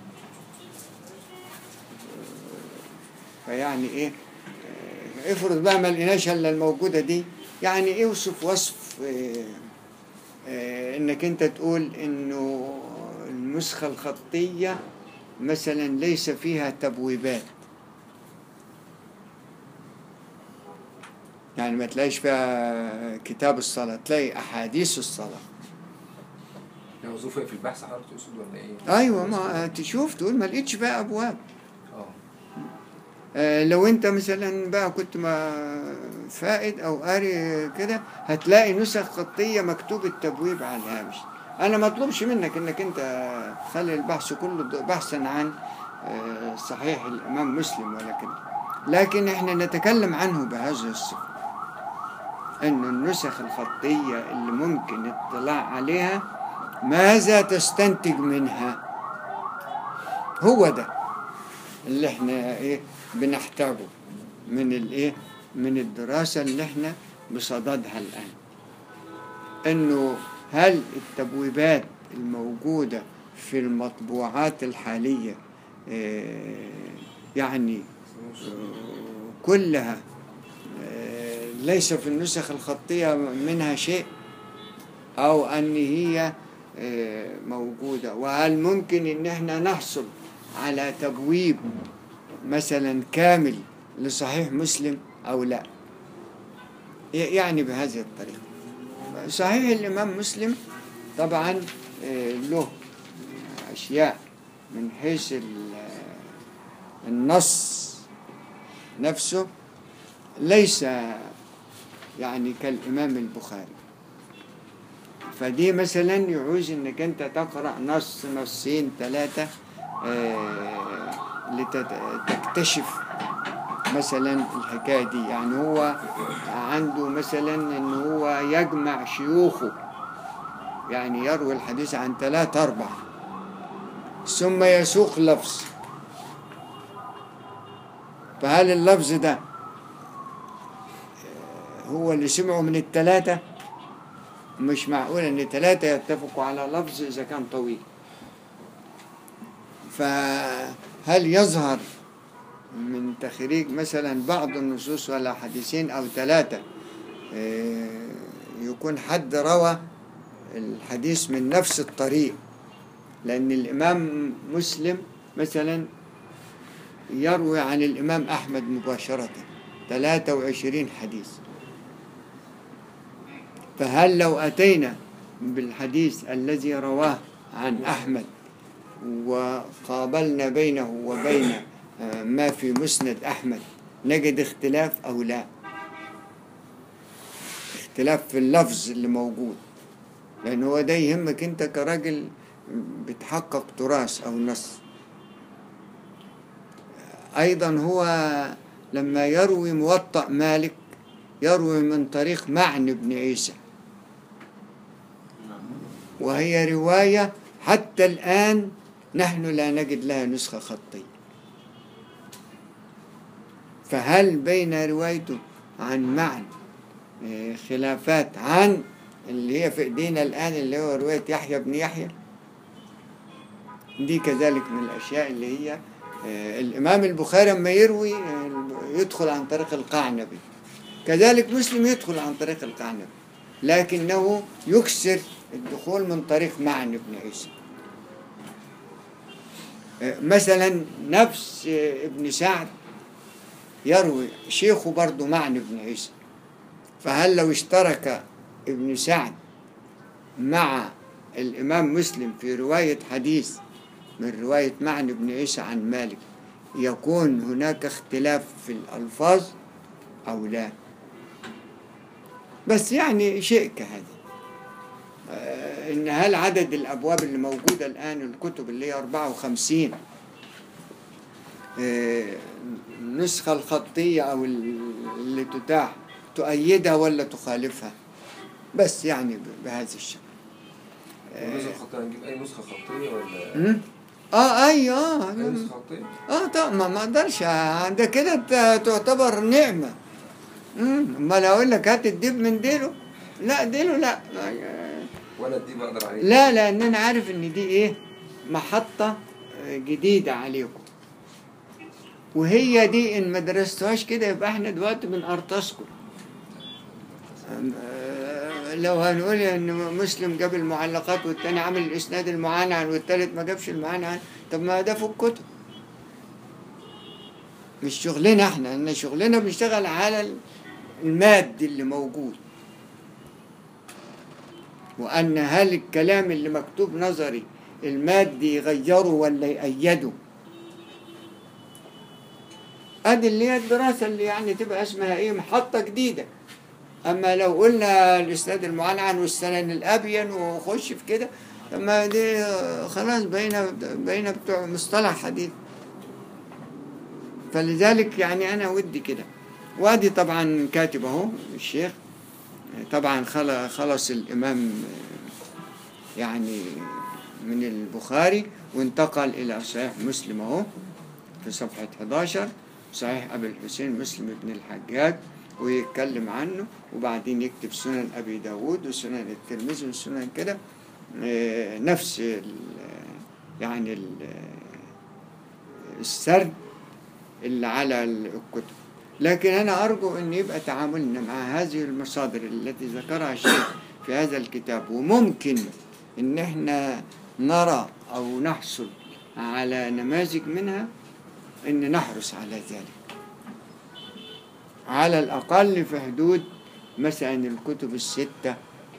فيعني ايه آه، افرض بقى ما لقيناش الا الموجوده دي يعني اوصف وصف آه، آه، انك انت تقول انه النسخه الخطيه مثلا ليس فيها تبويبات يعني ما تلاقيش فيها كتاب الصلاة تلاقي أحاديث الصلاة لو ظروف في البحث حضرتك تقصد ولا ايه؟ أيوة ما تشوف تقول ما لقيتش بقى أبواب اه آه، لو أنت مثلا بقى كنت ما فائد أو قاري كده هتلاقي نسخ خطية مكتوب التبويب على الهامش أنا ما أطلبش منك إنك أنت تخلي البحث كله بحثا عن آه، صحيح الإمام مسلم ولكن لكن إحنا نتكلم عنه بهذه الصفة أن النسخ الخطية اللي ممكن الاطلاع عليها ماذا تستنتج منها هو ده اللي احنا ايه بنحتاجه من الايه من الدراسة اللي احنا بصددها الآن انه هل التبويبات الموجودة في المطبوعات الحالية آه، يعني آه، كلها آه، ليس في النسخ الخطية منها شيء أو أن هي آه، موجودة وهل ممكن إن احنا نحصل على تبويب مثلا كامل لصحيح مسلم أو لا ي- يعني بهذه الطريقة صحيح الإمام مسلم طبعا آه، له أشياء من حيث ال- النص نفسه ليس يعني كالإمام البخاري فدي مثلا يعوز انك انت تقرا نص نصين ثلاثه لتكتشف مثلا الحكايه دي يعني هو عنده مثلا ان هو يجمع شيوخه يعني يروي الحديث عن ثلاثة أربعة ثم يسوق لفظ فهل اللفظ ده هو اللي سمعه من الثلاثة مش معقول ان ثلاثة يتفقوا على لفظ اذا كان طويل فهل يظهر من تخريج مثلا بعض النصوص ولا حديثين او ثلاثة آه، يكون حد روى الحديث من نفس الطريق لأن الإمام مسلم مثلا يروي عن الإمام أحمد مباشرة 23 حديث فهل لو أتينا بالحديث الذي رواه عن أحمد وقابلنا بينه وبين آه، ما في مسند أحمد نجد اختلاف أو لا اختلاف في اللفظ اللي موجود لأن هو ده يهمك أنت كراجل بتحقق تراث أو نص أيضا هو لما يروي موطأ مالك يروي من طريق معن بن عيسى وهي رواية حتى الآن نحن لا نجد لها نسخة خطية فهل بين روايته عن معن آه، خلافات عن اللي هي في ايدينا الآن اللي هو رواية يحيى بن يحيى دي كذلك من الأشياء اللي هي آه، الإمام البخاري لما يروي آه، يدخل عن طريق القعنبي كذلك مسلم يدخل عن طريق القعنبي لكنه يكسر الدخول من طريق معن بن عيسى آه، مثلا نفس آه، ابن سعد يروي شيخه برضه معنى ابن عيسى فهل لو اشترك ابن سعد مع الإمام مسلم في رواية حديث من رواية معنى بن عيسى عن مالك يكون هناك اختلاف في الألفاظ أو لا بس يعني شيء كهذا آه، إن هل عدد الأبواب اللي موجودة الآن الكتب اللي هي 54 آه، النسخة الخطية أو اللي تتاح تؤيدها ولا تخالفها بس يعني ب- بهذا الشكل نسخة خطية هنجيب أي نسخة خطية ولا م? اه اي اه أي نسخة خطية؟ اه طبعا ما ما اقدرش آه، ده كده ت- تعتبر نعمه امم امال اقول لك هات الديب من ديله لا ديله لا آه، ولا دي بقدر عليه لا لان انا عارف ان دي ايه محطه آه، جديده عليكم وهي دي ان ما درستوهاش كده يبقى احنا دلوقتي بنقرطسكم آم، آه، لو هنقول ان مسلم جاب المعلقات والتاني عامل الاسناد المعنعن والتالت ما جابش المعنعن طب ما ده في الكتب مش شغلنا احنا ان شغلنا بنشتغل على المادي اللي موجود وان هل الكلام اللي مكتوب نظري المادي يغيره ولا يأيده ادي اللي هي الدراسه اللي يعني تبقى اسمها ايه محطه جديده اما لو قلنا الاسناد المعنعن والسنن الابين وخش في كده طب ما دي آه، خلاص بقينا بقينا بتوع مصطلح حديث فلذلك يعني انا ودي كده وادي طبعا كاتب اهو الشيخ طبعا خل- خلص الامام آه، يعني من البخاري وانتقل الى صحيح مسلم اهو في صفحه 11 صحيح ابي الحسين مسلم بن الحجاج ويتكلم عنه وبعدين يكتب سنن ابي داود وسنن الترمذي وسنن كده آه، نفس ال- يعني ال- السرد اللي على الكتب لكن أنا أرجو أن يبقى تعاملنا مع هذه المصادر التي ذكرها الشيخ في هذا الكتاب وممكن أن احنا نرى أو نحصل على نماذج منها أن نحرص على ذلك على الأقل في حدود مثلا الكتب الستة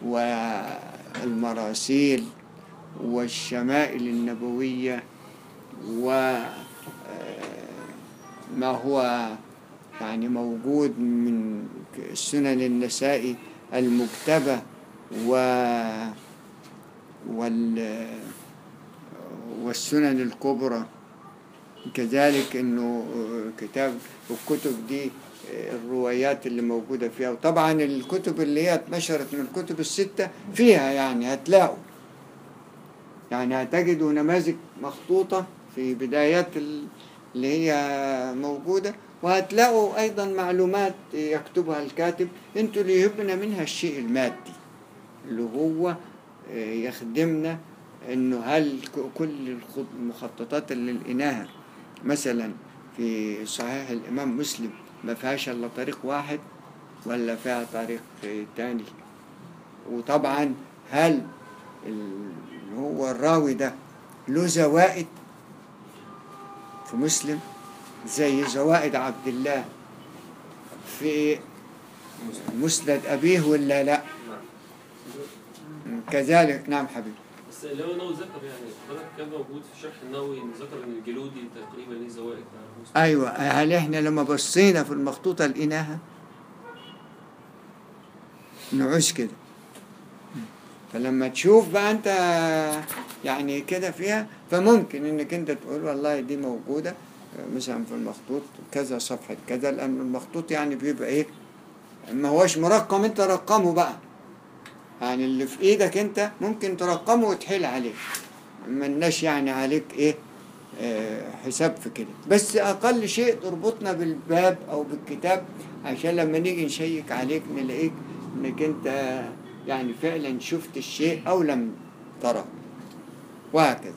والمراسيل والشمائل النبوية و ما هو يعني موجود من سنن النسائي المكتبة و وال والسنن الكبرى كذلك انه كتاب الكتب دي الروايات اللي موجودة فيها وطبعا الكتب اللي هي اتنشرت من الكتب الستة فيها يعني هتلاقوا يعني هتجدوا نماذج مخطوطة في بدايات ال- اللي هي موجودة وهتلاقوا أيضا معلومات يكتبها الكاتب انتوا اللي يهمنا منها الشيء المادي اللي هو آه، يخدمنا انه هل ك- كل الخط- المخططات اللي لقيناها مثلا في صحيح الامام مسلم ما فيهاش الا طريق واحد ولا فيها طريق آه، تاني وطبعا هل ال- هو الراوي ده له زوائد في مسلم زي زوائد عبد الله في مسند أبيه ولا لا كذلك نعم حبيبي بس اللي هو النووي ذكر يعني حضرتك كان موجود في شرح النووي إن ذكر ان الجلودي تقريبا ليه زوائد على مسلم. أيوة هل إحنا لما بصينا في المخطوطة لقيناها نعوش كده فلما تشوف بقى أنت يعني كده فيها فممكن إنك أنت تقول والله دي موجودة مثلا في المخطوط كذا صفحة كذا لأن المخطوط يعني بيبقى إيه ما هوش مرقم أنت رقمه بقى يعني اللي في إيدك أنت ممكن ترقمه وتحيل عليه ملناش يعني عليك إيه آه، حساب في كده بس اقل شيء تربطنا بالباب او بالكتاب عشان لما نيجي نشيك عليك نلاقيك انك انت يعني فعلا شفت الشيء او لم ترى وهكذا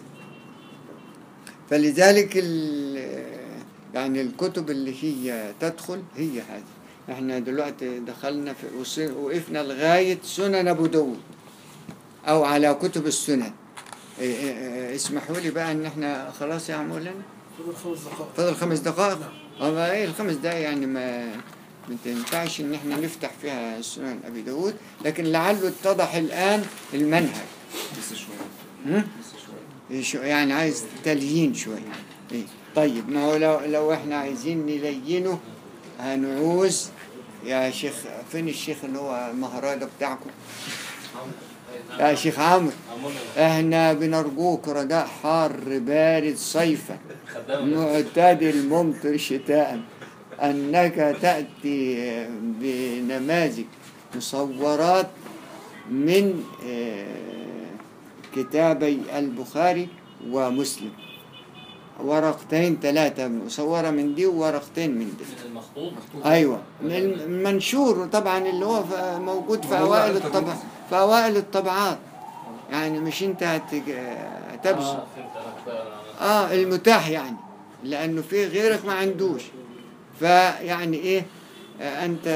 فلذلك ال- يعني الكتب اللي هي تدخل هي هذه احنا دلوقتي دخلنا في وصل- وقفنا لغاية سنن ابو داود او على كتب السنن إيه إيه إيه اسمحوا لي بقى ان احنا خلاص يا مولانا فضل خمس دقائق فضل خمس دقائق نعم. اما ايه الخمس دقائق يعني ما ما تنفعش ان احنا نفتح فيها سنن ابي داود لكن لعله اتضح الان المنهج لسه شويه هم؟ لسه شويه إيه شو يعني عايز تليين شويه إيه. طيب ما هو لو لو احنا عايزين نلينه هنعوز يا شيخ فين الشيخ اللي هو المهرجة بتاعكم يا شيخ عمرو احنا بنرجوك رجاء حار بارد صيفا خدام معتدل ممطر شتاء أنك تأتي بنماذج مصورات من آه، كتابي البخاري ومسلم ورقتين ثلاثة مصورة من دي وورقتين من دي من المخطوط ايوه من المنشور طبعا اللي هو ف- موجود في موجود اوائل على الطبع الترمذي. في اوائل الطبعات يعني مش انت هتج- هتبذل اه فهمت انا اه المتاح يعني لانه في غيرك ما عندوش فيعني ايه آه، انت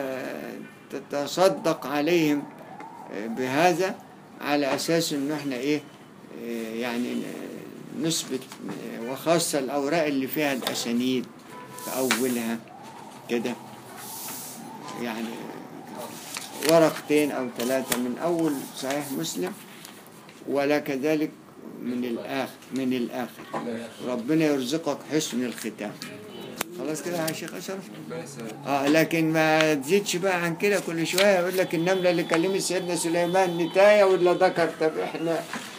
تتصدق عليهم آه، بهذا على اساس انه احنا ايه آه، يعني ن- نثبت آه، وخاصة الاوراق اللي فيها الاسانيد في اولها كده يعني ورقتين او ثلاثة من اول صحيح مسلم ولا كذلك من الاخر من الاخر ربنا يرزقك حسن الختام خلاص كده يا شيخ اشرف ربنا يسهل اه لكن ما تزيدش بقى عن كده كل شويه يقول لك النمله اللي كلمت سيدنا سليمان نتايه ولا ذكر طب احنا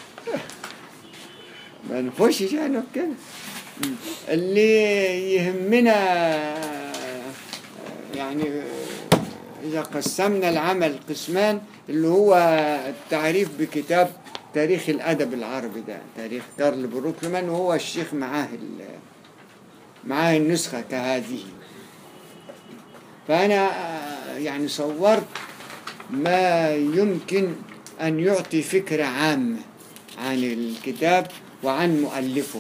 ما نخشش احنا في كده مم. اللي يهمنا يعني اذا قسمنا العمل قسمان اللي هو التعريف بكتاب تاريخ الادب العربي ده تاريخ كارل بروكلمان وهو الشيخ معاه ال- معاه النسخه كهذه فأنا آه، يعني صورت ما يمكن أن يعطي فكرة عامة عن الكتاب وعن مؤلفه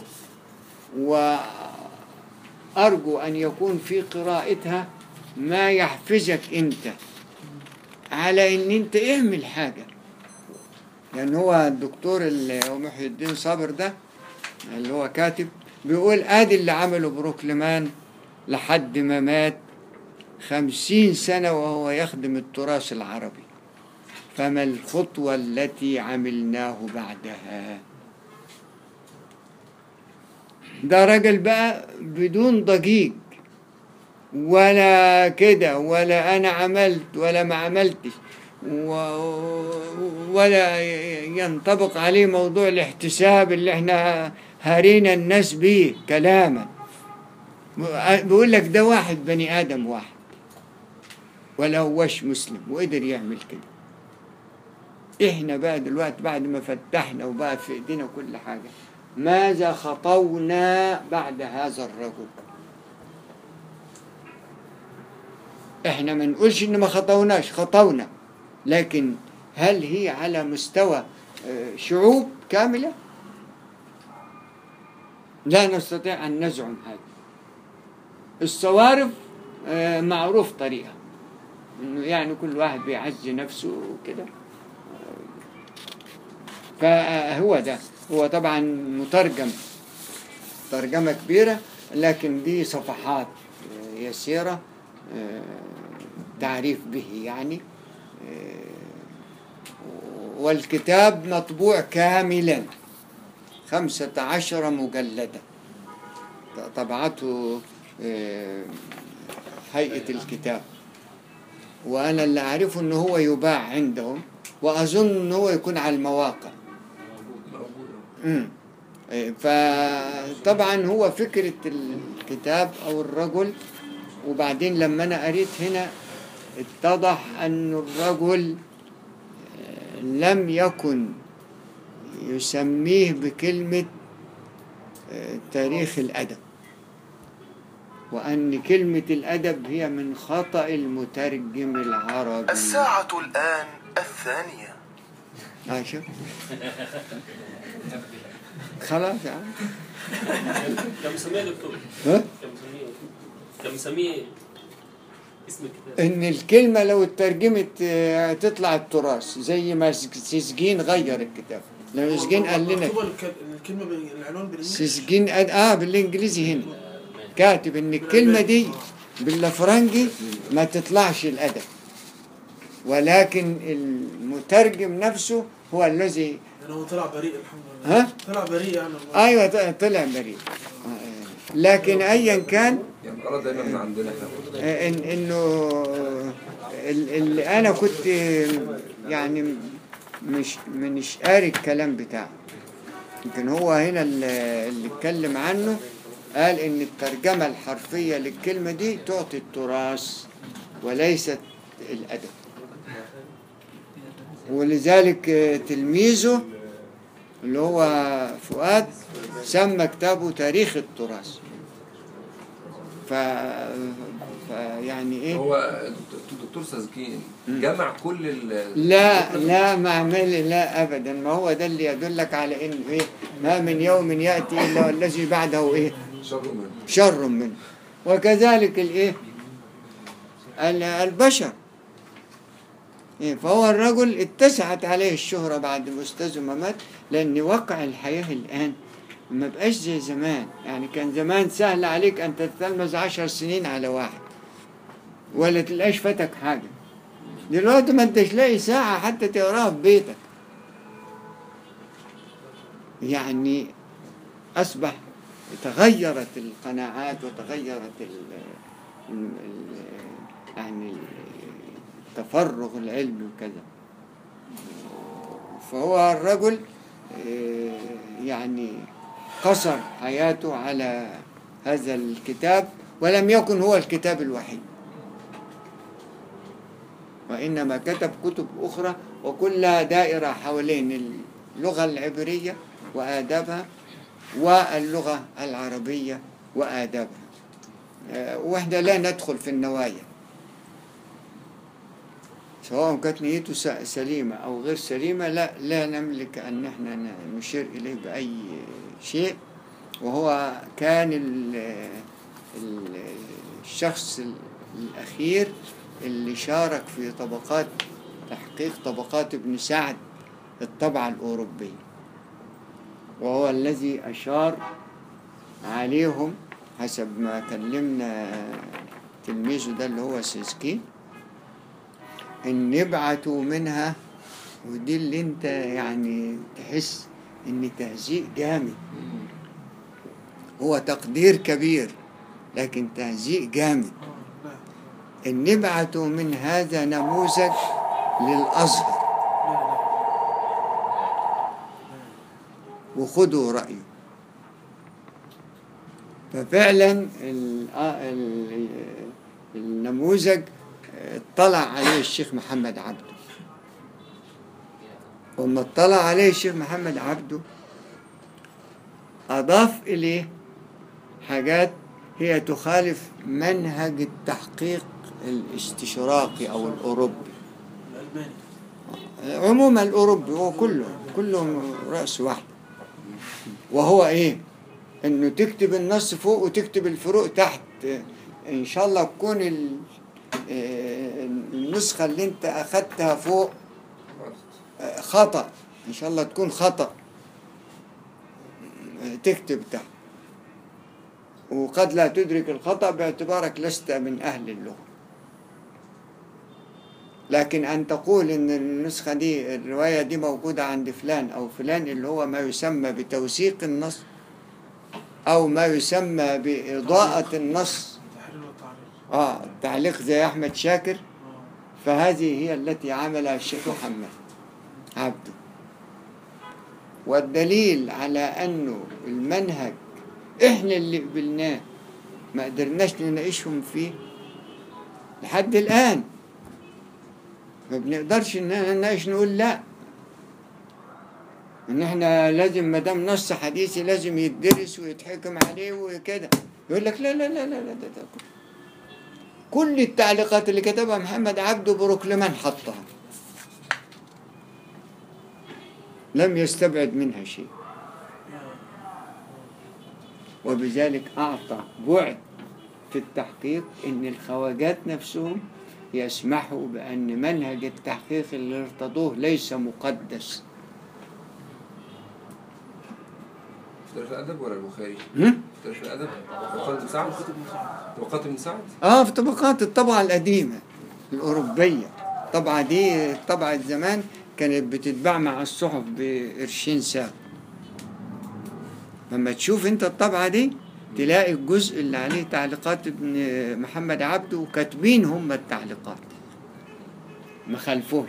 وأرجو أن يكون في قراءتها ما يحفزك أنت على أن أنت اعمل حاجة لأن هو الدكتور اللي هو محي الدين صابر ده اللي هو كاتب بيقول آدي اللي عمله بروكلمان لحد ما مات خمسين سنة وهو يخدم التراث العربي فما الخطوة التي عملناه بعدها ده راجل بقى بدون ضجيج ولا كده ولا أنا عملت ولا ما عملتش و- ولا ينطبق عليه موضوع الاحتساب اللي احنا هارينا الناس بيه كلاما بيقول لك ده واحد بني آدم واحد ولا هوش مسلم وقدر يعمل كده احنا بقى دلوقتي بعد ما فتحنا وبقى في ايدينا كل حاجة ماذا خطونا بعد هذا الرجل احنا ما نقولش ان ما خطوناش خطونا لكن هل هي على مستوى آه، شعوب كاملة لا نستطيع أن نزعم هذا الصوارف آه، معروف طريقة انه يعني كل واحد بيعزي نفسه وكده فهو ده هو طبعا مترجم ترجمة كبيرة لكن دي صفحات آه، يسيرة آه، تعريف به يعني آه، والكتاب مطبوع كاملا خمسة عشر مجلدا طبعته آه، هيئة الكتاب وأنا اللي أعرفه إن هو يباع عندهم وأظن إن هو يكون على المواقع مم. إيه، فطبعا هو فكرة الكتاب أو الرجل وبعدين لما أنا قريت هنا اتضح أن الرجل آه، لم يكن يسميه بكلمة آه، تاريخ الأدب وأن كلمة الأدب هي من خطأ المترجم العربي الساعة الآن الثانية آه شوف خلاص يا عم كان مسميه يا دكتور ها؟ كان مسميه كان مسميه اسم الكتاب ان الكلمه لو اترجمت آه، تطلع التراث زي ما سجين غير الكتاب لو سجين قال لنا مكتوبة الك- الكلمة بال- العنوان بالانجليزي سجين قال اه بالانجليزي هنا كاتب ان الكلمة دي باللفرنجي ما تطلعش الادب ولكن المترجم نفسه هو الذي يعني هو طلع بريء الحمد لله ها طلع بريء يعني والله. ايوه ط- طلع بريء آه، لكن ايا كان يعني القرار دايما من عندنا احنا آه، إن انه ال- اللي انا كنت يعني مش مش قاري الكلام بتاعه يمكن هو هنا اللي اللي اتكلم عنه قال ان الترجمة الحرفية للكلمة دي تعطي التراث وليست الادب ولذلك آه، تلميذه اللي هو فؤاد سمى كتابه تاريخ التراث ف... ف يعني ايه هو الدكتور سازكين جمع كل ال لا لا ما عمل لا ابدا ما هو ده اللي يدلك على انه ايه ما من يوم ياتي الا والذي بعده ايه شر منه شر منه وكذلك الايه ال- البشر إيه، فهو الرجل اتسعت عليه الشهرة بعد ما أستاذه ما مات لأن واقع الحياة الآن ما بقاش زي زمان يعني كان زمان سهل عليك أن تتلمذ عشر سنين على واحد ولا تلاقيش فاتك حاجة دلوقتي ما انتش لاقي ساعة حتى تقراها في بيتك يعني أصبح تغيرت القناعات وتغيرت ال ال ال يعني التفرغ العلمي وكذا فهو الرجل آه، يعني قصر حياته على هذا الكتاب ولم يكن هو الكتاب الوحيد وإنما كتب كتب أخرى وكلها دائرة حوالين اللغة العبرية وآدابها واللغة العربية وآدابها آه، وإحنا لا ندخل في النوايا سواء كانت نيته س- سليمة أو غير سليمة لا لا نملك أن احنا ن- نشير إليه بأي شيء وهو كان ال ال الشخص ال- الأخير اللي شارك في طبقات تحقيق طبقات ابن سعد الطبعة الأوروبية وهو الذي أشار عليهم حسب ما كلمنا تلميذه ده اللي هو سيسكي ان يبعتوا منها ودي اللي انت يعني تحس ان تهزيء جامد هو تقدير كبير لكن تهزيء جامد آه، نعم. ان نبعتوا من هذا نموذج للازهر لا لا وخذوا رأيه ففعلا ال- آه ال- النموذج اطلع عليه الشيخ محمد عبده وما اطلع عليه الشيخ محمد عبده أضاف إليه حاجات هي تخالف منهج التحقيق الاستشراقي أو الأوروبي الألماني عموما الأوروبي هو كله كله رأس واحد وهو إيه؟ إنه تكتب النص فوق وتكتب الفروق تحت إن شاء الله تكون ال- آه، النسخة اللي أنت أخدتها فوق آه، خطأ إن شاء الله تكون خطأ آه، تكتب تحت وقد لا تدرك الخطأ باعتبارك لست من أهل اللغة لكن أن تقول إن النسخة دي الرواية دي موجودة عند فلان أو فلان اللي هو ما يسمى بتوثيق النص أو ما يسمى بإضاءة النص التحرير والتعليق آه تعليق زي أحمد شاكر آه. فهذه هي التي عملها الشيخ محمد عبده والدليل على أنه المنهج إحنا اللي قبلناه ما قدرناش نناقشهم فيه لحد الآن ما بنقدرش إن احنا نناقش نقول لا إن إحنا لازم ما دام نص حديثي لازم يدرس ويتحكم عليه وكده يقول لك لا لا لا لا, لا ده, ده كل التعليقات اللي كتبها محمد عبده بروكلمان حطها لم يستبعد منها شيء وبذلك أعطى بعد في التحقيق إن الخواجات نفسهم يسمحوا بأن منهج التحقيق اللي ارتضوه ليس مقدس تاريخ الادب ولا البخاري؟ هم؟ تاريخ الادب طبقات ابن سعد طبقات ابن سعد اه في طبقات الطبعة القديمة الأوروبية الطبعة دي طبعة زمان كانت بتتباع مع الصحف بقرشين ساغ لما تشوف انت الطبعة دي تلاقي الجزء اللي عليه تعليقات ابن محمد عبده وكاتبين هم التعليقات ما خلفوش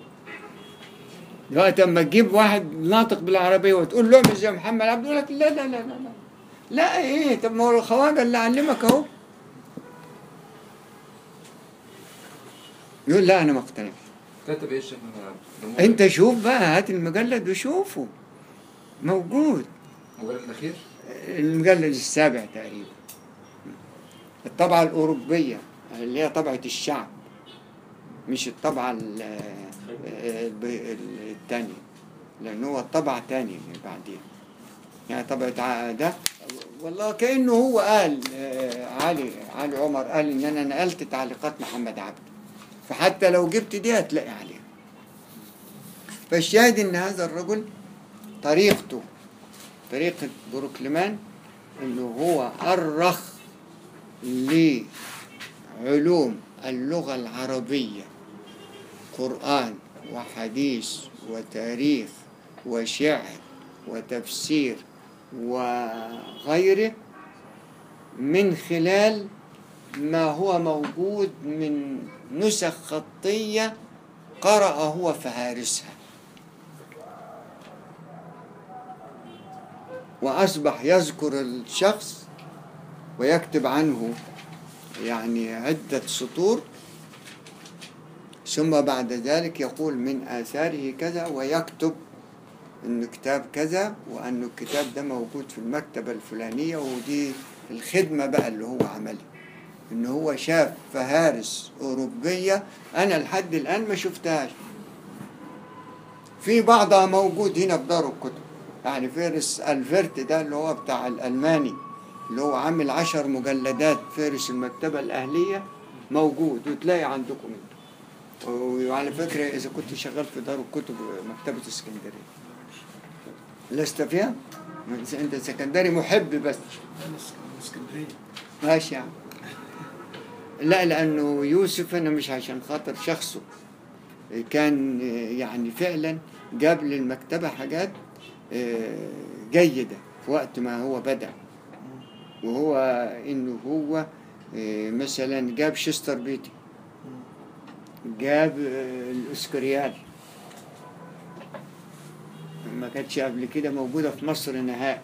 دلوقتي اما تجيب واحد ناطق بالعربية وتقول له مش زي محمد عبده يقول لك لا لا لا لا لا لا ايه طب ما هو الخواجه اللي علمك اهو يقول لا انا ما اقتنعش كتب ايه الشيخ محمد عبد؟ انت شوف بقى هات المجلد وشوفه موجود المجلد الاخير المجلد السابع تقريبا الطبعة الأوروبية اللي هي طبعة الشعب مش الطبعة ال- الب- التانية لأن هو الطبعة تانية بعدين يعني طبعة ع- ده والله كأنه هو قال آه، علي علي عمر قال إن أنا نقلت تعليقات محمد عبده فحتى لو جبت دي هتلاقي عليها فالشاهد إن هذا الرجل طريقته طريقة بروكلمان إنه هو أرخ لعلوم اللغة العربية قرآن وحديث وتاريخ وشعر وتفسير وغيره من خلال ما هو موجود من نسخ خطية قرأ هو فهارسها وأصبح يذكر الشخص ويكتب عنه يعني عدة سطور ثم بعد ذلك يقول من آثاره كذا ويكتب إنه كتاب كذا وأنه الكتاب ده موجود في المكتبة الفلانية ودي الخدمة بقى اللي هو عملها إن هو شاف فهارس أوروبية أنا لحد الآن ما شفتهاش في بعضها موجود هنا في دار الكتب يعني فارس الفيرت ده اللي هو بتاع الألماني اللي هو عامل عشر مجلدات فارس المكتبة الأهلية موجود وتلاقي عندكم انتوا وعلى فكرة إذا كنت شغال في دار الكتب مكتبة اسكندرية لست فيها؟ أنت سكندري محب بس أنا من اسكندريه ماشي يا عم لا لأنه يوسف أنا مش عشان خاطر شخصه كان يعني فعلا جاب للمكتبة حاجات آه، جيدة في وقت ما هو بدأ وهو إنه هو آه، مثلا جاب شستر بيتي جاب آه، الأسكريال ما كانتش قبل كده موجودة في مصر نهائي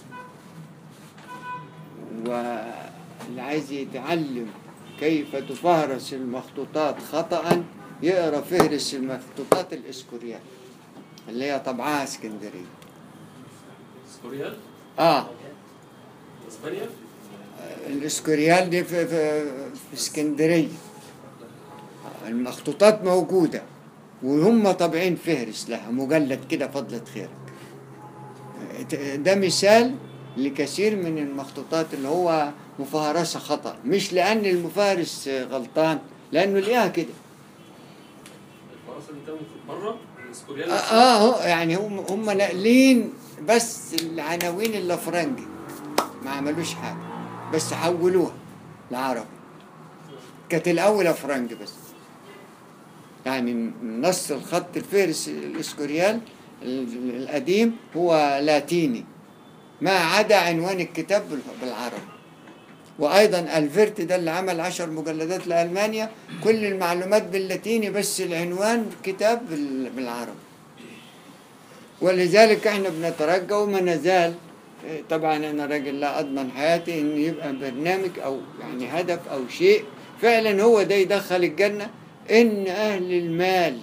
واللي عايز يتعلم كيف تفهرس المخطوطات خطأ يقرا فهرس المخطوطات الاسكوريال اللي هي طبعها اسكندريه سوريا اه اسبانيا الاسكوريال دي في, في, في اسكندريه المخطوطات موجوده وهم طابعين فهرس لها مجلد كده فضلة خيرك ده مثال لكثير من المخطوطات اللي هو مفهرسة خطأ مش لأن المفهرس غلطان لأنه لقاها كده الفرنسا اللي كانوا في بره الاسكوريال اه آه، هو يعني هم هم ناقلين بس العناوين الافرنجي ما عملوش حاجه بس حولوها لعربي كانت الاول افرنجي بس يعني نص الخط الفارس الاسكوريال ال- القديم هو لاتيني ما عدا عنوان الكتاب بال- بالعربي وايضا الفيرت ده اللي عمل عشر مجلدات لالمانيا كل المعلومات باللاتيني بس العنوان كتاب بال- بالعربي ولذلك احنا بنترجى وما نزال إيه، طبعا انا راجل لا اضمن حياتي ان يبقى برنامج او يعني هدف او شيء فعلا هو ده يدخل الجنه ان اهل المال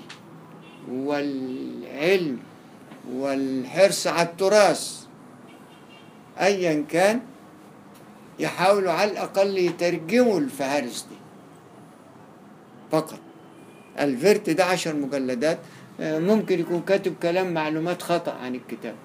والعلم والحرص على التراث ايا كان يحاولوا على الاقل يترجموا الفهارس دي فقط الفيرت ده عشر مجلدات آه، ممكن يكون كاتب كلام معلومات خطأ عن الكتاب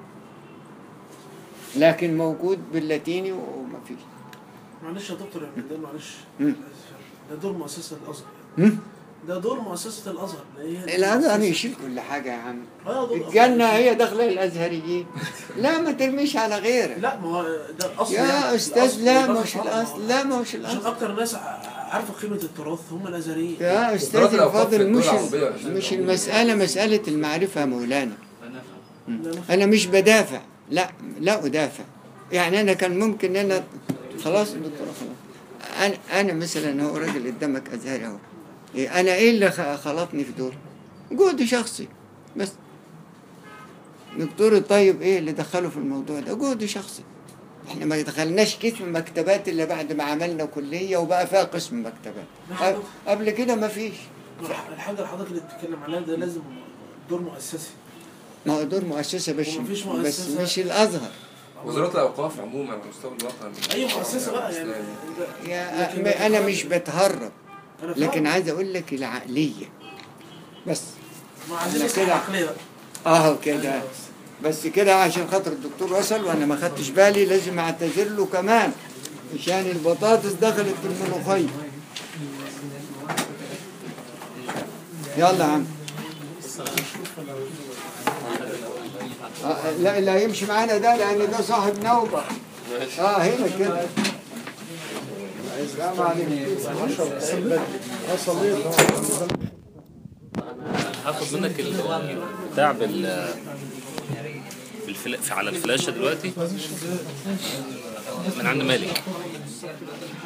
لكن موجود باللاتيني وما فيش معلش يا دكتور يا مندل معلش مم. ده دور مؤسسه الازهر هم؟ ده دور مؤسسه الازهر اللي هي الازهر يشيل كل حاجه يا عم آه، دور- الجنه هي داخله الازهريين لا ما ترميش على غيرك لا ما هو ده الاصل يا يعني. استاذ الأصل لا والأصل مش طبعاً. الاصل لا مش عشان الاصل اكتر ناس ع- عارفه قيمه التراث هم الازهريين يا استاذ وزارات الأوقاف في الفاضل الدول مش العربية والأجنبية مش عموماً. المساله مساله المعرفه يا مولانا لا، لا. انا مش بدافع لا لا ادافع يعني انا كان ممكن ان انا خلاص دكتور خلاص انا انا مثلا هو راجل قدامك ازهري اهو إيه، انا ايه اللي خ- خلطني في دول جهد شخصي بس دكتور الطيب ايه اللي دخله في الموضوع ده جهد شخصي احنا ما دخلناش قسم مكتبات الا بعد ما عملنا كليه وبقى فيها قسم مكتبات قبل- قبل كده ما فيش الحاجه اللي حضرتك اللي بتتكلم عليها ده لازم دور مؤسسي ما هو دور مؤسسه بس ومفيش بس مؤسسة. مش الازهر وزارات الاوقاف عموما على مستوى الوطن اي مؤسسه بقى يعني يا لكن- انا مش بتهرب أنا فاهم. لكن عايز اقول لك العقليه بس ما عندنا أنا كده كده. عقليه بقى اه كده بس كده عشان خاطر الدكتور وصل وانا ما خدتش بالي لازم اعتذر له كمان عشان البطاطس دخلت في الملوخيه يلا يا عم آه لا اللي هيمشي معانا ده لان ده صاحب نوبه اه هنا كده السلام عليكم هاخد منك ال- بتاع بال بالفلا... على الفلاشه دلوقتي من عند مالك